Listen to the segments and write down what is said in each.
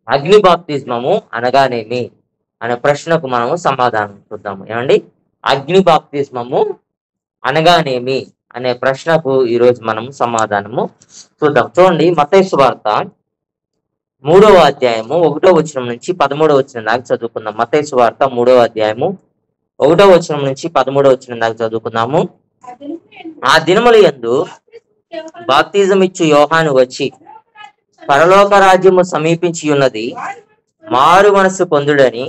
అగ్ని బాప్తిజమము అనగానేమి అనే ప్రశ్నకు మనము సమాధానం చూద్దాము ఏమండి అగ్ని బాప్తిజమము అనగానేమి అనే ప్రశ్నకు ఈరోజు మనం సమాధానము చూద్దాం చూడండి మతేసు వార్త మూడవ అధ్యాయము ఒకటో వచనం నుంచి పదమూడవ వచనం దాకా చదువుకుందాం మతేసు వార్త మూడవ అధ్యాయము ఒకటో వచనం నుంచి పదమూడవ వచనం దాకా చదువుకుందాము ఆ దినములు యందు బాప్తిజం ఇచ్చు యోహాను వచ్చి పరలోక రాజ్యము సమీపించి ఉన్నది మారు మనసు పొందుడని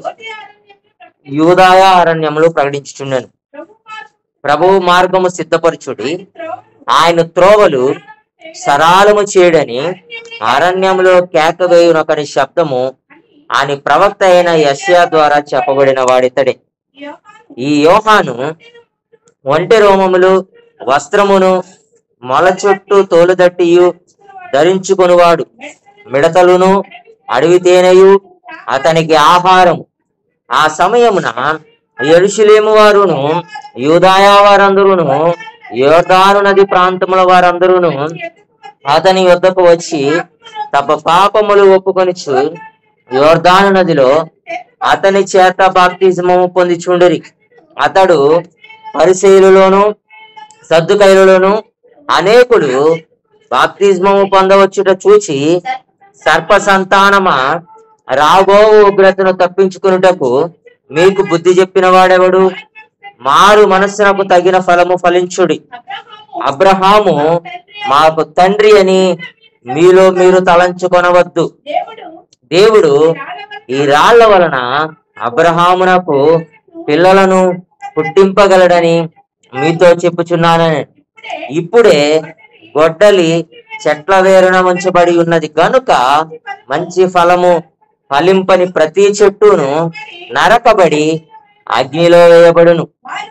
యూదాయ అరణ్యములు ప్రకటించుచున్నాను ప్రభువు మార్గము సిద్ధపరచుడి ఆయన త్రోవలు సరాలము చేయడని అరణ్యంలో కేక వేయునొకని శబ్దము ఆయన ప్రవక్త అయిన యష్యా ద్వారా చెప్పబడిన వాడితడే ఈ యోహాను ఒంటె రోమములు వస్త్రమును మొల చుట్టూ తోలుదట్టియు ధరించుకొనువాడు మిడతలును అడవి తేనెయు అతనికి ఆహారం ఆ సమయమున ఎరుషులేము వారును యూదాయా వారందరూను యోర్దాను నది ప్రాంతముల వారందరూను అతని యొద్దకు వచ్చి తమ పాపములు ఒప్పుకొనిచు యోర్దాను నదిలో అతని చేత బాప్తిజమము పొందిచుండిరి అతడు పరిశైలులోను సద్దుకైలులోను అనేకులు బాప్తిజమము పొందవచ్చుట చూచి సర్ప సంతానమా రాబో ఉగ్రతను తప్పించుకునుటకు మీకు బుద్ధి చెప్పిన వాడెవడు మారు మనస్సునకు తగిన ఫలము ఫలించుడి అబ్రహాము మాకు తండ్రి అని మీలో మీరు తలంచుకొనవద్దు దేవుడు ఈ రాళ్ల వలన అబ్రహామునకు పిల్లలను పుట్టింపగలడని మీతో చెప్పుచున్నానని ఇప్పుడే గొడ్డలి చెట్ల వేరున ఉంచబడి ఉన్నది గనుక మంచి ఫలము ఫలింపని ప్రతి చెట్టును నరకబడి అగ్నిలో వేయబడును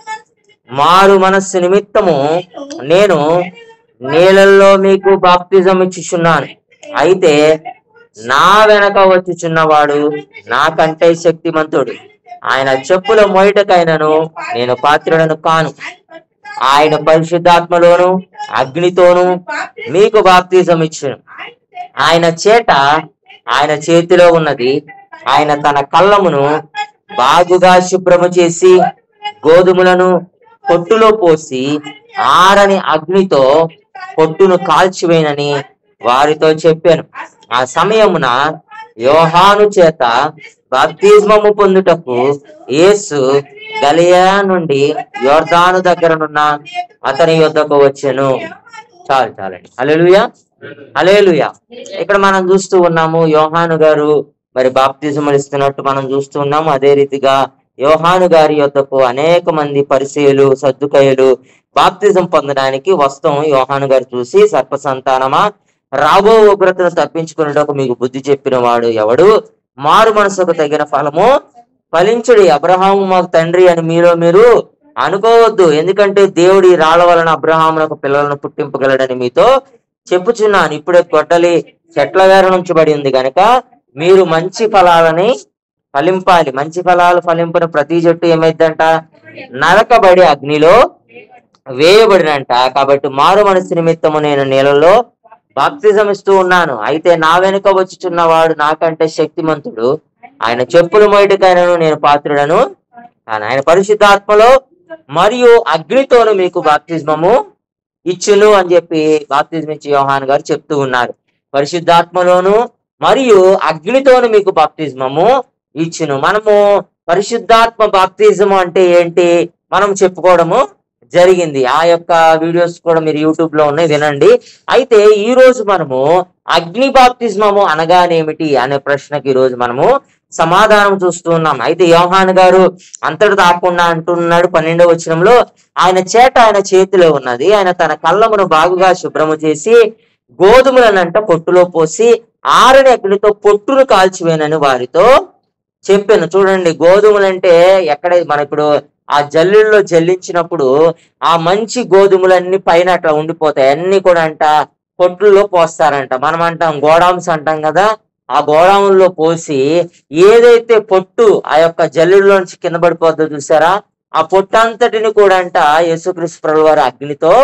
మారు మనస్సు నిమిత్తము నేను నీళ్ళల్లో మీకు బాప్తిజం ఇచ్చుచున్నాను అయితే నా వెనక వచ్చుచున్నవాడు నాకంటే శక్తిమంతుడు ఆయన చెప్పుల మొయటకైనను నేను పాత్రుడను కాను ఆయన పరిశుద్ధాత్మలోను అగ్నితోను మీకు బాప్తిజం ఇచ్చును ఆయన చేట ఆయన చేతిలో ఉన్నది ఆయన తన కళ్ళమును బాగుగా శుభ్రము చేసి గోధుమలను పొట్టులో పోసి ఆరని అగ్నితో పొట్టును కాల్చివేనని వారితో చెప్పాను ఆ సమయమున యోహాను చేత బాప్తిజమము పొందుటకు యేసు గలియా నుండి యోర్దాను దగ్గరనున్న అతని యొద్దకు వచ్చెను చాలు చాలండి అలెలుయా అలేలుయా ఇక్కడ మనం చూస్తూ ఉన్నాము యోహాను గారు మరి బాప్తిజం ఇస్తున్నట్టు మనం చూస్తూ ఉన్నాము అదే రీతిగా యోహాను గారి యొద్దకు అనేక మంది పరిచయులు సర్దుకయులు బాప్తిజం పొందడానికి వస్తాం యోహాను గారు చూసి సర్ప సంతానమా రాబో ఉగ్రతను తప్పించుకునేటకు మీకు బుద్ధి చెప్పిన వాడు ఎవడు మారు మనసుకు తగిన ఫలము ఫలించుడి అబ్రహాము మాకు తండ్రి అని మీలో మీరు అనుకోవద్దు ఎందుకంటే దేవుడి రాళ్ల వలన అబ్రహామునకు పిల్లలను పుట్టింపగలడని మీతో చెప్పుచున్నాను ఇప్పుడే గొడ్డలి చెట్ల వేర నుంచబడి ఉంది గనక మీరు మంచి ఫలాలని ఫలింపాలి మంచి ఫలాలు ఫలింపిన ప్రతి చెట్టు ఏమైందంట నరకబడి అగ్నిలో వేయబడినంట కాబట్టి మారు మనసు నిమిత్తము నేను నీళ్ళలో బాప్తిజం ఇస్తూ ఉన్నాను అయితే నా వెనుక వచ్చుచున్నవాడు నాకంటే శక్తిమంతుడు ఆయన చెప్పులు మొయటికైనను నేను పాత్రుడను కానీ ఆయన పరిశుద్ధాత్మలో మరియు అగ్నితోను మీకు బాప్తిజమము ఇచ్చును అని చెప్పి బాప్తిజం ఇచ్చి యోహాన్ గారు చెప్తూ ఉన్నారు పరిశుద్ధాత్మలోను మరియు అగ్నితోను మీకు బాప్తిజమము ఇచ్చును మనము పరిశుద్ధాత్మ బాప్తిజం అంటే ఏంటి మనం చెప్పుకోవడము జరిగింది ఆ యొక్క వీడియోస్ కూడా మీరు యూట్యూబ్ లో ఉన్నాయి వినండి అయితే ఈ రోజు మనము అగ్ని బాప్తిజమము అనగానేమిటి అనే ప్రశ్నకి ఈ రోజు మనము సమాధానం చూస్తూ ఉన్నాం అయితే యోహాన్ గారు అంతటి తాకుండా అంటున్నాడు పన్నెండవ వచనంలో ఆయన చేట ఆయన చేతిలో ఉన్నది ఆయన తన కళ్ళమును బాగుగా శుభ్రము చేసి గోధుమలనంట పొట్టులో పోసి ఆరని అగ్నితో పొట్టును కాల్చివేనని వారితో చెప్పాను చూడండి గోధుమలంటే ఎక్కడ మన ఇప్పుడు ఆ జల్లుల్లో జల్లించినప్పుడు ఆ మంచి గోధుమలన్నీ పైన అట్లా ఉండిపోతాయి అన్ని కూడా అంట పొట్టుల్లో పోస్తారంట మనం అంటాం గోడామ్స్ అంటాం కదా ఆ గోడాముల్లో పోసి ఏదైతే పొట్టు ఆ యొక్క జల్లుల్లోంచి కింద పడిపోద్దో చూసారా ఆ పొట్టు అంతటిని కూడా అంట యేసుక్రీస్తు ప్రభుల వారు అగ్నితో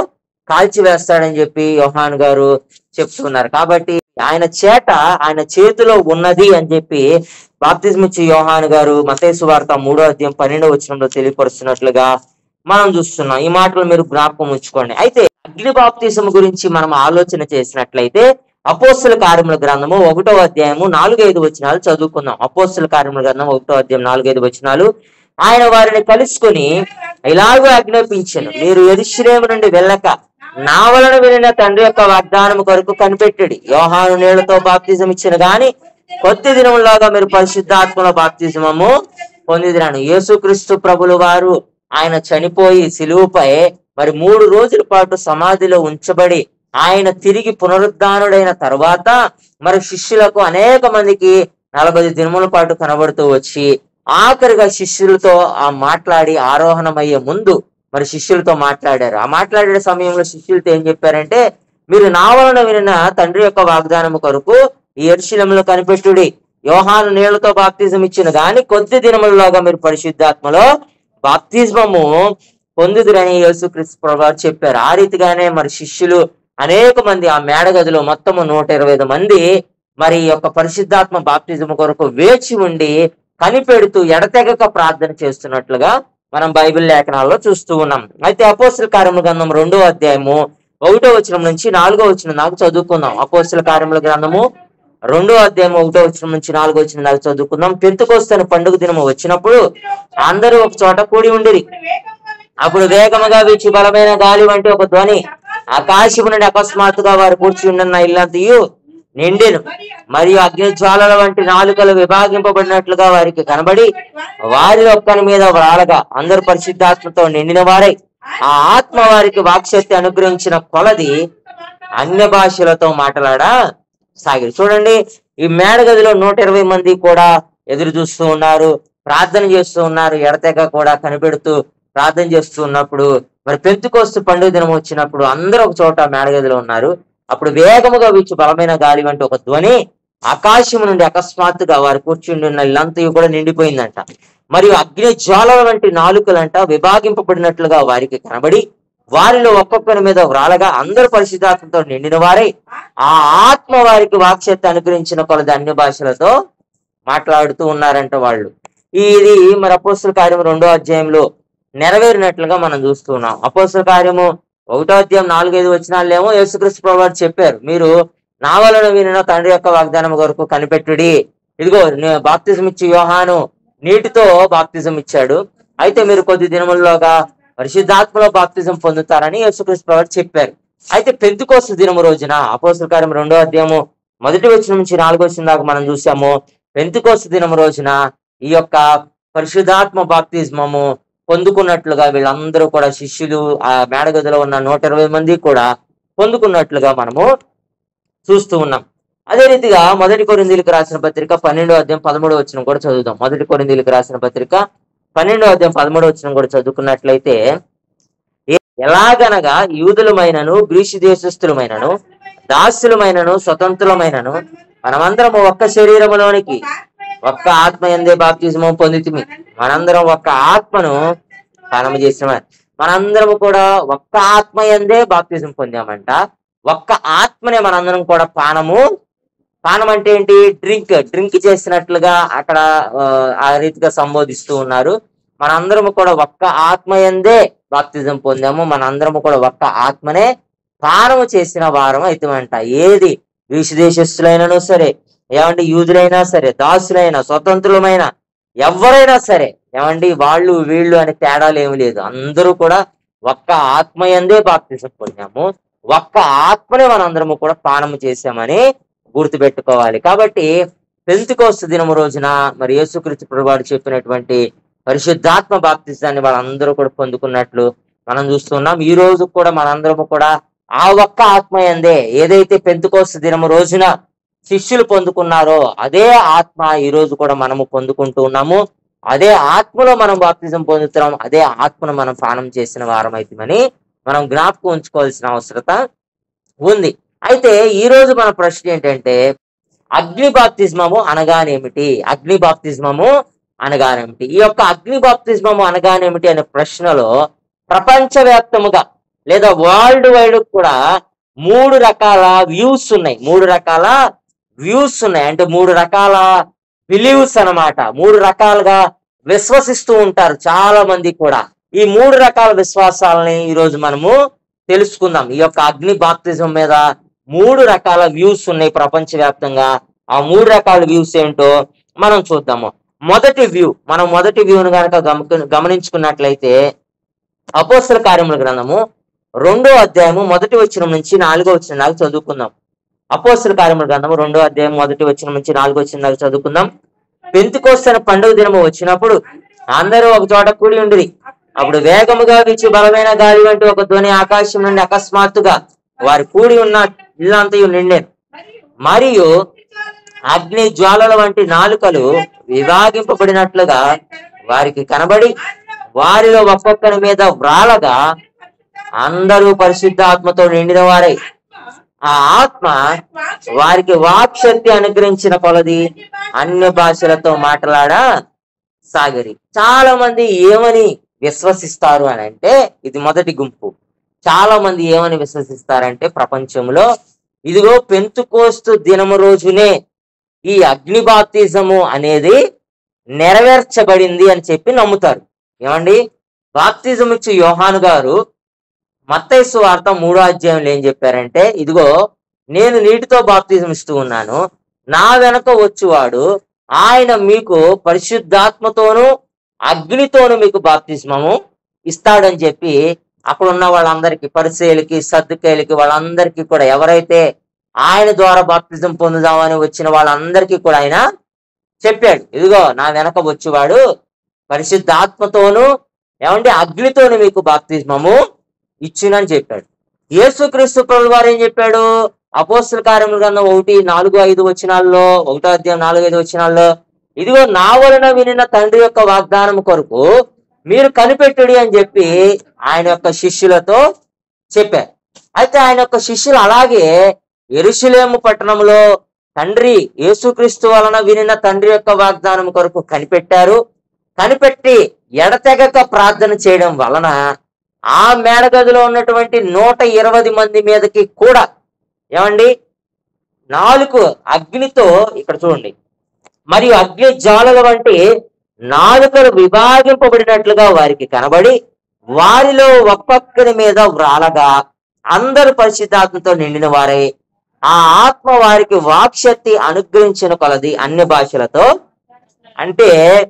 కాల్చివేస్తాడని చెప్పి యోహాన్ గారు చెప్తున్నారు కాబట్టి ఆయన చేట ఆయన చేతిలో ఉన్నది అని చెప్పి బాప్తిజం ఇచ్చి యోహాన్ గారు మతేసు వార్త మూడో అధ్యాయం పన్నెండో వచనంలో తెలియపరుస్తున్నట్లుగా మనం చూస్తున్నాం ఈ మాటలు మీరు జ్ఞాపకం ఉంచుకోండి అయితే అగ్ని బాప్తిజం గురించి మనం ఆలోచన చేసినట్లయితే అపోస్తుల కార్యముల గ్రంథము ఒకటో అధ్యాయము నాలుగైదు వచనాలు చదువుకుందాం అపోస్తుల కార్యముల గ్రంథం ఒకటో అధ్యాయం నాలుగైదు వచనాలు ఆయన వారిని కలుసుకొని ఇలాగూ ఆజ్ఞాపించను మీరు ఎరుశ్రేము నుండి వెళ్ళక నా వలన వినిన తండ్రి యొక్క వాగ్దానం కొరకు కనిపెట్టడి యోహాను నీళ్లతో బాప్తిజం ఇచ్చిన గాని కొద్ది దినములాగా మీరు పరిశుద్ధాత్మల బాప్తిజమము పొందిదిరాను యేసుక్రీస్తు ప్రభులు వారు ఆయన చనిపోయి సిలువుపై మరి మూడు రోజుల పాటు సమాధిలో ఉంచబడి ఆయన తిరిగి పునరుద్ధానుడైన తర్వాత మరి శిష్యులకు అనేక మందికి నలభై దినముల పాటు కనబడుతూ వచ్చి ఆఖరిగా శిష్యులతో ఆ మాట్లాడి ఆరోహణమయ్యే ముందు మరి శిష్యులతో మాట్లాడారు ఆ మాట్లాడే సమయంలో శిష్యులతో ఏం చెప్పారంటే మీరు నా వలన వినిన తండ్రి యొక్క వాగ్దానము కొరకు ఈ ఎర్శిలంలో కనిపెట్టుడి యోహాను నీళ్లతో బాప్తిజం ఇచ్చిన గాని కొద్ది దినములలోగా మీరు పరిశుద్ధాత్మలో బాప్తిజమము పొందుదురని యేసుక్రీస్తు ప్రభు చెప్పారు ఆ రీతిగానే మరి శిష్యులు అనేక మంది ఆ మేడగదిలో మొత్తము నూట ఇరవై ఐదు మంది మరి ఈ యొక్క పరిశుద్ధాత్మ బాప్తిజం కొరకు వేచి ఉండి కనిపెడుతూ ఎడతెగక ప్రార్థన చేస్తున్నట్లుగా మనం బైబిల్ లేఖనాల్లో చూస్తూ ఉన్నాం అయితే అపోస్తుల కార్యముల గ్రంథం రెండో అధ్యాయము ఒకటో వచనం నుంచి నాలుగో వచనం దాకా చదువుకుందాం అపోస్తుల కార్యముల గ్రంథము రెండో అధ్యాయం ఒకటో వచనం నుంచి నాలుగో వచనం దాకా చదువుకుందాం పెంతుకొస్తున్న పండుగ దినము వచ్చినప్పుడు అందరూ ఒక చోట కూడి ఉండిరి అప్పుడు వేగముగా వీచి బలమైన గాలి వంటి ఒక ధ్వని ఆకాశము నుండి అకస్మాత్తుగా వారు కూర్చుని ఉన్న ఇల్లంతయు నిండెను మరియు అగ్ని జ్వాలల వంటి నాలుకలు విభాగింపబడినట్లుగా వారికి కనబడి వారి ఒక్కని మీద వ్రాలగా అందరు పరిశుద్ధాత్మతో నిండిన వారై ఆ ఆత్మ వారికి వాక్శక్తి అనుగ్రహించిన కొలది అన్య భాషలతో మాట్లాడా సాగిరు చూడండి ఈ మేడగదిలో నూట ఇరవై మంది కూడా ఎదురు చూస్తూ ఉన్నారు ప్రార్థన చేస్తూ ఉన్నారు ఎడతెగ కూడా కనిపెడుతూ ప్రార్థన చేస్తూ ఉన్నప్పుడు మరి పెంతుకోస్తు పండుగ దినం వచ్చినప్పుడు అందరూ ఒక చోట మేడగదిలో ఉన్నారు అప్పుడు వేగముగా వీచు బలమైన గాలి వంటి ఒక ధ్వని ఆకాశము నుండి అకస్మాత్తుగా వారు కూర్చుండి ఉన్న ఇల్లంతా కూడా నిండిపోయిందంట మరియు అగ్ని జ్వాలల వంటి నాలుకలంట విభాగింపబడినట్లుగా వారికి కనబడి వారిలో ఒక్కొక్కరి మీద వ్రాలగా అందరు పరిశుద్ధాత్మతో నిండిన వారై ఆ ఆత్మ వారికి వాక్శక్తి అనుగ్రహించిన కొలది అన్య భాషలతో మాట్లాడుతూ ఉన్నారంట వాళ్ళు ఇది మరి అపోస్తుల కార్యం రెండో అధ్యాయంలో నెరవేరినట్లుగా మనం చూస్తూ ఉన్నాం అపోస్తుల కార్యము ఒకటో అధ్యాయం నాలుగైదు వచనాలేమో యేసుక్రీస్తు ప్రభు వారు చెప్పారు మీరు నా వలన వినిన తండ్రి యొక్క వాగ్దానం కొరకు కనిపెట్టుడి ఇదిగో నే- బాప్తిజం ఇచ్చి యోహాను నీటితో బాప్తిజం ఇచ్చాడు అయితే మీరు కొద్ది దినముల్లోగా పరిశుద్ధాత్మలో బాప్తిజం పొందుతారని యేసుక్రీస్తు ప్రభు వారు చెప్పారు అయితే పెంతుకోస్తు దినము రోజున అపోస్తుల కార్యం రెండో అధ్యాయము మొదటి వచ్చిన నుంచి నాలుగో వచ్చిన దాకా మనం చూసాము పెంతుకోస్తు దినము రోజున ఈ యొక్క పరిశుద్ధాత్మ బాప్తిజమము పొందుకున్నట్లుగా వీళ్ళందరూ కూడా శిష్యులు ఆ మేడగదిలో ఉన్న నూట ఇరవై మంది కూడా పొందుకున్నట్లుగా మనము చూస్తూ ఉన్నాం అదే రీతిగా మొదటి కొరిందీలకు రాసిన పత్రిక పన్నెండో అధ్యాయం పదమూడో వచ్చిన కూడా చదువుదాం మొదటి కొరిందీలకు రాసిన పత్రిక పన్నెండో అధ్యాయం పదమూడో వచ్చిన కూడా చదువుకున్నట్లయితే ఏ- ఎలాగనగా యూదులమైనను గ్రీసు దేశస్థులమైనను దాసులమైనను స్వతంత్రులమైనను మనమందరము ఒక్క శరీరములోనికి ఒక్క ఆత్మ ఎందే బాప్తిజము పొందితిమి మనందరం ఒక్క ఆత్మను పానము చేసిన మనందరం కూడా ఒక్క ఆత్మ ఎందే బాప్తిజం పొందామంట ఒక్క ఆత్మనే మనందరం కూడా పానము పానం అంటే ఏంటి డ్రింక్ డ్రింక్ చేసినట్లుగా అక్కడ ఆ, ఆ రీతిగా సంబోధిస్తూ ఉన్నారు మనందరము కూడా ఒక్క ఆత్మ ఎందే బాప్తిజం పొందాము మనందరము కూడా ఒక్క ఆత్మనే పానము చేసిన వారం అయితేమంట ఏది గ్రీసు దేశస్తులైనను సరే ఏమండి యూదులైనా సరే దాసులైనా స్వతంత్రులమైన ఎవరైనా సరే ఏమండి వాళ్ళు వీళ్ళు అనే తేడాలు ఏమి లేదు అందరూ కూడా ఒక్క ఆత్మ ఎందే బాప్తిజం పొందాము ఒక్క ఆత్మనే మనందరము కూడా పానము చేశామని గుర్తుపెట్టుకోవాలి కాబట్టి పెంతుకోస్తు దినము రోజున మరి యేసుక్రీస్తు ప్రభువారు చెప్పినటువంటి పరిశుద్ధాత్మ బాప్తిజాన్ని వాళ్ళందరూ కూడా పొందుకున్నట్లు మనం చూస్తున్నాం ఈ రోజు కూడా మనందరము కూడా ఆ ఒక్క ఆత్మ ఎందే ఏదైతే పెంతుకోస్తు దినము రోజున శిష్యులు పొందుకున్నారో అదే ఆత్మ ఈ రోజు కూడా మనము పొందుకుంటూ ఉన్నాము అదే ఆత్మలో మనం బాప్తిజం పొందుతున్నాం అదే ఆత్మను మనం పానం చేసిన వారం అవుతామని మనం జ్ఞాపకం ఉంచుకోవాల్సిన అవసరత ఉంది అయితే ఈ రోజు మన ప్రశ్న ఏంటంటే అగ్ని బాప్తిజమము అనగానేమిటి అగ్ని బాప్తిజమము అనగానేమిటి ఈ యొక్క అగ్ని బాప్తిజమము అనగానేమిటి అనే ప్రశ్నలో ప్రపంచవ్యాప్తముగా లేదా వరల్డ్ వైడ్ కూడా మూడు రకాల వ్యూస్ ఉన్నాయి మూడు రకాల వ్యూస్ ఉన్నాయి అంటే మూడు రకాల బిలీవ్స్ అన్నమాట మూడు రకాలుగా విశ్వసిస్తూ ఉంటారు చాలా మంది కూడా ఈ మూడు రకాల విశ్వాసాలని ఈరోజు మనము తెలుసుకుందాం ఈ యొక్క అగ్ని బాప్తిజం మీద మూడు రకాల వ్యూస్ ఉన్నాయి ప్రపంచవ్యాప్తంగా ఆ మూడు రకాల వ్యూస్ ఏంటో మనం చూద్దాము మొదటి వ్యూ మనం మొదటి వ్యూను కనుక గమ- గమనించుకున్నట్లయితే అపోస్తల కార్యముల గ్రంథము రెండో అధ్యాయము మొదటి వచనం నుంచి నాలుగో వచ్చిన దాకా చదువుకుందాం అపోస్తల కార్యముల గ్రంథము రెండో అధ్యాయం మొదటి వచనం నుంచి నాలుగో వచ్చిన దాకా చదువుకుందాం పెంతుకోస్తున్న పండుగ దినము వచ్చినప్పుడు అందరూ ఒక చోట కూడి ఉండిరి అప్పుడు వేగముగా వీచు బలమైన గాలి వంటి ఒక ధ్వని ఆకాశం నుండి అకస్మాత్తుగా వారు కూడి ఉన్న ఇల్లంతయు నిండేను మరియు అగ్ని జ్వాలల వంటి నాలుకలు విభాగింపబడినట్లుగా వారికి కనబడి వారిలో ఒక్కొక్కరి మీద వ్రాలగా అందరూ పరిశుద్ధ ఆత్మతో నిండిన వారై ఆ ఆత్మ వారికి వాక్శక్తి అనుగ్రహించిన కొలది అన్య భాషలతో మాట్లాడా సాగరి చాలా మంది ఏమని విశ్వసిస్తారు అని అంటే ఇది మొదటి గుంపు చాలా మంది ఏమని విశ్వసిస్తారంటే ప్రపంచంలో ఇదిగో పెంతుకోస్తు దినము రోజునే ఈ అగ్ని బాప్తిజము అనేది నెరవేర్చబడింది అని చెప్పి నమ్ముతారు ఏమండి బాప్తిజం ఇచ్చే యోహాను గారు మత్తైసు వార్త మూడో అధ్యాయంలో ఏం చెప్పారంటే ఇదిగో నేను నీటితో బాప్తిజం ఇస్తూ ఉన్నాను నా వెనక వచ్చువాడు ఆయన మీకు పరిశుద్ధాత్మతోనూ అగ్నితోనూ మీకు బాప్తిజమము ఇస్తాడని చెప్పి అక్కడ ఉన్న వాళ్ళందరికీ పరిచయలకి సర్దుకేలకి వాళ్ళందరికీ కూడా ఎవరైతే ఆయన ద్వారా బాప్తిజం పొందుదామని వచ్చిన వాళ్ళందరికీ కూడా ఆయన చెప్పాడు ఇదిగో నా వెనక వచ్చేవాడు పరిశుద్ధాత్మతోనూ ఏమంటే అగ్నితోను మీకు బాప్తిజమము ఇచ్చునని చెప్పాడు యేసుక్రీస్తు ప్రభుల వారు ఏం చెప్పాడు అపోస్తుల కార్యముల గ్రంథం ఒకటి నాలుగు ఐదు వచనాల్లో ఒకటో అధ్యాయం నాలుగు ఐదు వచనాల్లో ఇదిగో నా వలన వినిన తండ్రి యొక్క వాగ్దానం కొరకు మీరు కనిపెట్టుడి అని చెప్పి ఆయన యొక్క శిష్యులతో చెప్పారు అయితే ఆయన యొక్క శిష్యులు అలాగే ఎరుషులేము పట్టణంలో తండ్రి యేసుక్రీస్తు వలన వినిన తండ్రి యొక్క వాగ్దానం కొరకు కనిపెట్టారు కనిపెట్టి ఎడతెగక ప్రార్థన చేయడం వలన ఆ మేడగదిలో ఉన్నటువంటి నూట ఇరవై మంది మీదకి కూడా ఏమండి నాలుగు అగ్నితో ఇక్కడ చూడండి మరియు అగ్ని జ్వాలల వంటి నాలుకలు విభాగింపబడినట్లుగా వారికి కనబడి వారిలో ఒక్కొక్కరి మీద వ్రాలగా అందరు పరిశుద్ధాత్మతో నిండిన వారై ఆ ఆత్మ వారికి వాక్శక్తి అనుగ్రహించిన కొలది అన్ని భాషలతో అంటే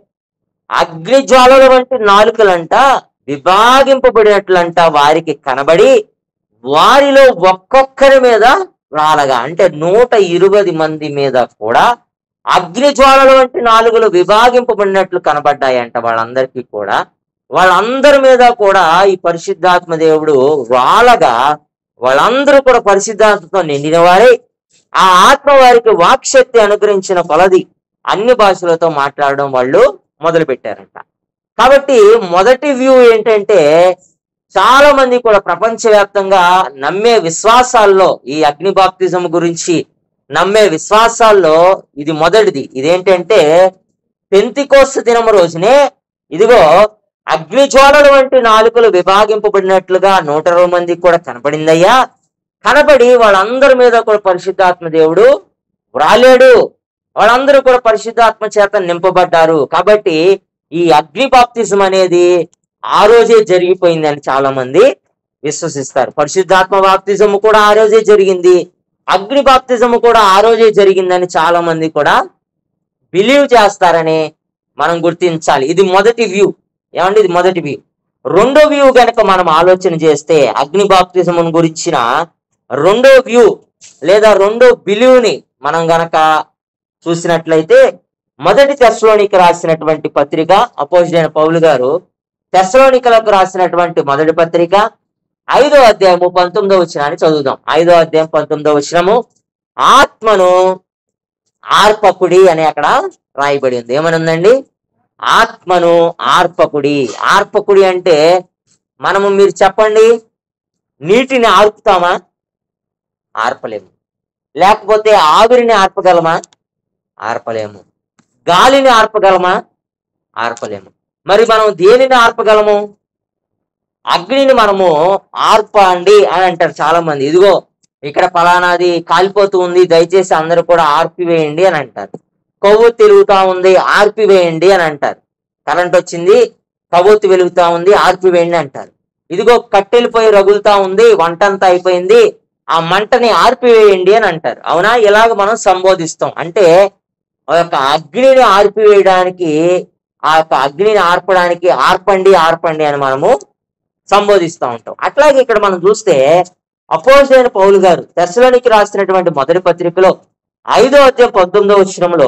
అగ్ని జ్వాలల వంటి నాలుకలంట విభాగింపబడినట్లంట వారికి కనబడి వారిలో ఒక్కొక్కరి మీద రాలగా అంటే నూట ఇరవై మంది మీద కూడా అగ్ని జ్వాలల వంటి నాలుగులు విభాగింపబడినట్లు కనబడ్డాయంట వాళ్ళందరికీ కూడా వాళ్ళందరి మీద కూడా ఈ పరిశుద్ధాత్మ దేవుడు రాలగా వాళ్ళందరూ కూడా పరిశుద్ధాత్మతో నిండిన వారే ఆ ఆత్మ వారికి వాక్శక్తి అనుగ్రహించిన కొలది అన్ని భాషలతో మాట్లాడడం వాళ్ళు మొదలు పెట్టారంట కాబట్టి మొదటి వ్యూ ఏంటంటే చాలా మంది కూడా ప్రపంచవ్యాప్తంగా నమ్మే విశ్వాసాల్లో ఈ అగ్ని బాప్తిజం గురించి నమ్మే విశ్వాసాల్లో ఇది మొదటిది ఇదేంటంటే పెంతికోస్తు దినం రోజునే ఇదిగో అగ్ని జ్వాలల వంటి నాలుకలు విభాగింపబడినట్లుగా నూట ఇరవై మందికి కూడా కనపడిందయ్యా కనబడి వాళ్ళందరి మీద కూడా పరిశుద్ధాత్మ దేవుడు వ్రాలేడు వాళ్ళందరూ కూడా పరిశుద్ధాత్మ చేత నింపబడ్డారు కాబట్టి ఈ అగ్ని బాప్తిజం అనేది ఆ రోజే జరిగిపోయిందని చాలా మంది విశ్వసిస్తారు పరిశుద్ధాత్మ బాప్తిజము కూడా ఆ రోజే జరిగింది అగ్ని బాప్తిజము కూడా ఆ రోజే జరిగిందని చాలా మంది కూడా బిలీవ్ చేస్తారని మనం గుర్తించాలి ఇది మొదటి వ్యూ ఏమండి ఇది మొదటి వ్యూ రెండో వ్యూ గనక మనం ఆలోచన చేస్తే అగ్ని బాప్తిజం గురించిన రెండో వ్యూ లేదా రెండో బిలీవ్ ని మనం గనక చూసినట్లయితే మొదటి తెస్లోనికి రాసినటువంటి పత్రిక అపోజిట్ పౌలు గారు తెస్లోనికలకు రాసినటువంటి మొదటి పత్రిక ఐదో అధ్యాయము పంతొమ్మిదో వచ్చినాన్ని చదువుదాం ఐదో అధ్యాయం పంతొమ్మిదో వచ్చినము ఆత్మను ఆర్పకుడి అని అక్కడ రాయబడి ఉంది ఏమని ఉందండి ఆత్మను ఆర్పకుడి ఆర్పకుడి అంటే మనము మీరు చెప్పండి నీటిని ఆర్పుతామా ఆర్పలేము లేకపోతే ఆవిరిని ఆర్పగలమా ఆర్పలేము గాలిని ఆర్పగలమా ఆర్పలేము మరి మనం దేనిని ఆర్పగలము అగ్నిని మనము ఆర్పండి అని అంటారు చాలా మంది ఇదిగో ఇక్కడ ఫలానాది కాలిపోతూ ఉంది దయచేసి అందరూ కూడా ఆర్పివేయండి అని అంటారు కొవ్వు తిరుగుతా ఉంది ఆర్పివేయండి అని అంటారు కరెంట్ వచ్చింది కొవ్వొత్తి వెలుగుతా ఉంది ఆర్పివేయండి అంటారు ఇదిగో కట్టెలిపోయి రగులుతా ఉంది వంట అంతా అయిపోయింది ఆ మంటని ఆర్పివేయండి అని అంటారు అవునా ఇలాగ మనం సంబోధిస్తాం అంటే ఆ యొక్క అగ్నిని ఆర్పివేయడానికి ఆ యొక్క అగ్నిని ఆర్పడానికి ఆర్పండి ఆర్పండి అని మనము సంబోధిస్తూ ఉంటాం అట్లాగే ఇక్కడ మనం చూస్తే అపోజిట్ పౌలు గారు దశలోనికి రాసినటువంటి మొదటి పత్రికలో ఐదో అధ్యాయం పంతొమ్మిదో వచనంలో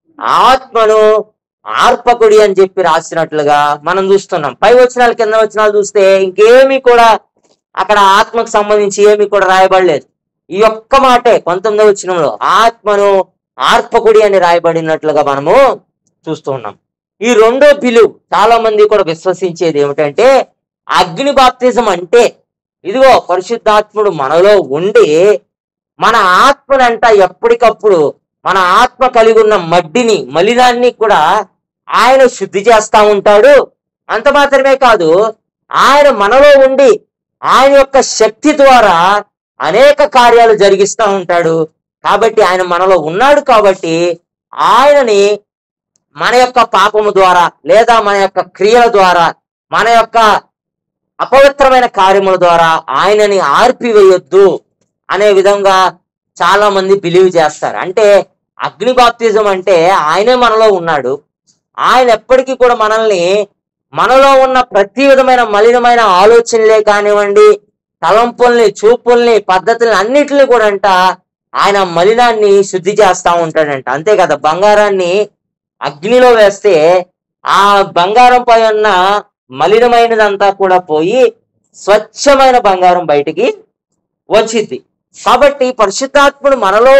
ఆత్మను ఆర్పకుడి అని చెప్పి రాసినట్లుగా మనం చూస్తున్నాం పై వచనాలు కింద వచనాలు చూస్తే ఇంకేమీ కూడా అక్కడ ఆత్మకు సంబంధించి ఏమీ కూడా రాయబడలేదు ఈ ఒక్క మాటే పంతొమ్మిదో వచనంలో ఆత్మను ఆర్పకుడి అని రాయబడినట్లుగా మనము చూస్తూ ఉన్నాం ఈ రెండో పిలువు చాలా మంది కూడా విశ్వసించేది ఏమిటంటే అగ్ని బాప్తిజం అంటే ఇదిగో పరిశుద్ధాత్ముడు మనలో ఉండి మన ఆత్మనంట ఎప్పటికప్పుడు మన ఆత్మ కలిగి ఉన్న మడ్డిని మలినాన్ని కూడా ఆయన శుద్ధి చేస్తా ఉంటాడు అంత మాత్రమే కాదు ఆయన మనలో ఉండి ఆయన యొక్క శక్తి ద్వారా అనేక కార్యాలు జరిగిస్తూ ఉంటాడు కాబట్టి ఆయన మనలో ఉన్నాడు కాబట్టి ఆయనని మన యొక్క పాపము ద్వారా లేదా మన యొక్క క్రియల ద్వారా మన యొక్క అపవిత్రమైన కార్యముల ద్వారా ఆయనని ఆర్పివేయొద్దు అనే విధంగా చాలా మంది బిలీవ్ చేస్తారు అంటే అగ్ని బాప్తిజం అంటే ఆయనే మనలో ఉన్నాడు ఆయన ఎప్పటికీ కూడా మనల్ని మనలో ఉన్న ప్రతి విధమైన మలినమైన ఆలోచనలే కానివ్వండి తలంపుల్ని చూపుల్ని పద్ధతుల్ని అన్నిటిని కూడా అంట ఆయన మలినాన్ని శుద్ధి చేస్తా ఉంటాడంట అంతే కదా బంగారాన్ని అగ్నిలో వేస్తే ఆ బంగారం పై ఉన్న మలినమైనదంతా కూడా పోయి స్వచ్ఛమైన బంగారం బయటికి వచ్చింది కాబట్టి పరిశుద్ధాత్ముడు మనలో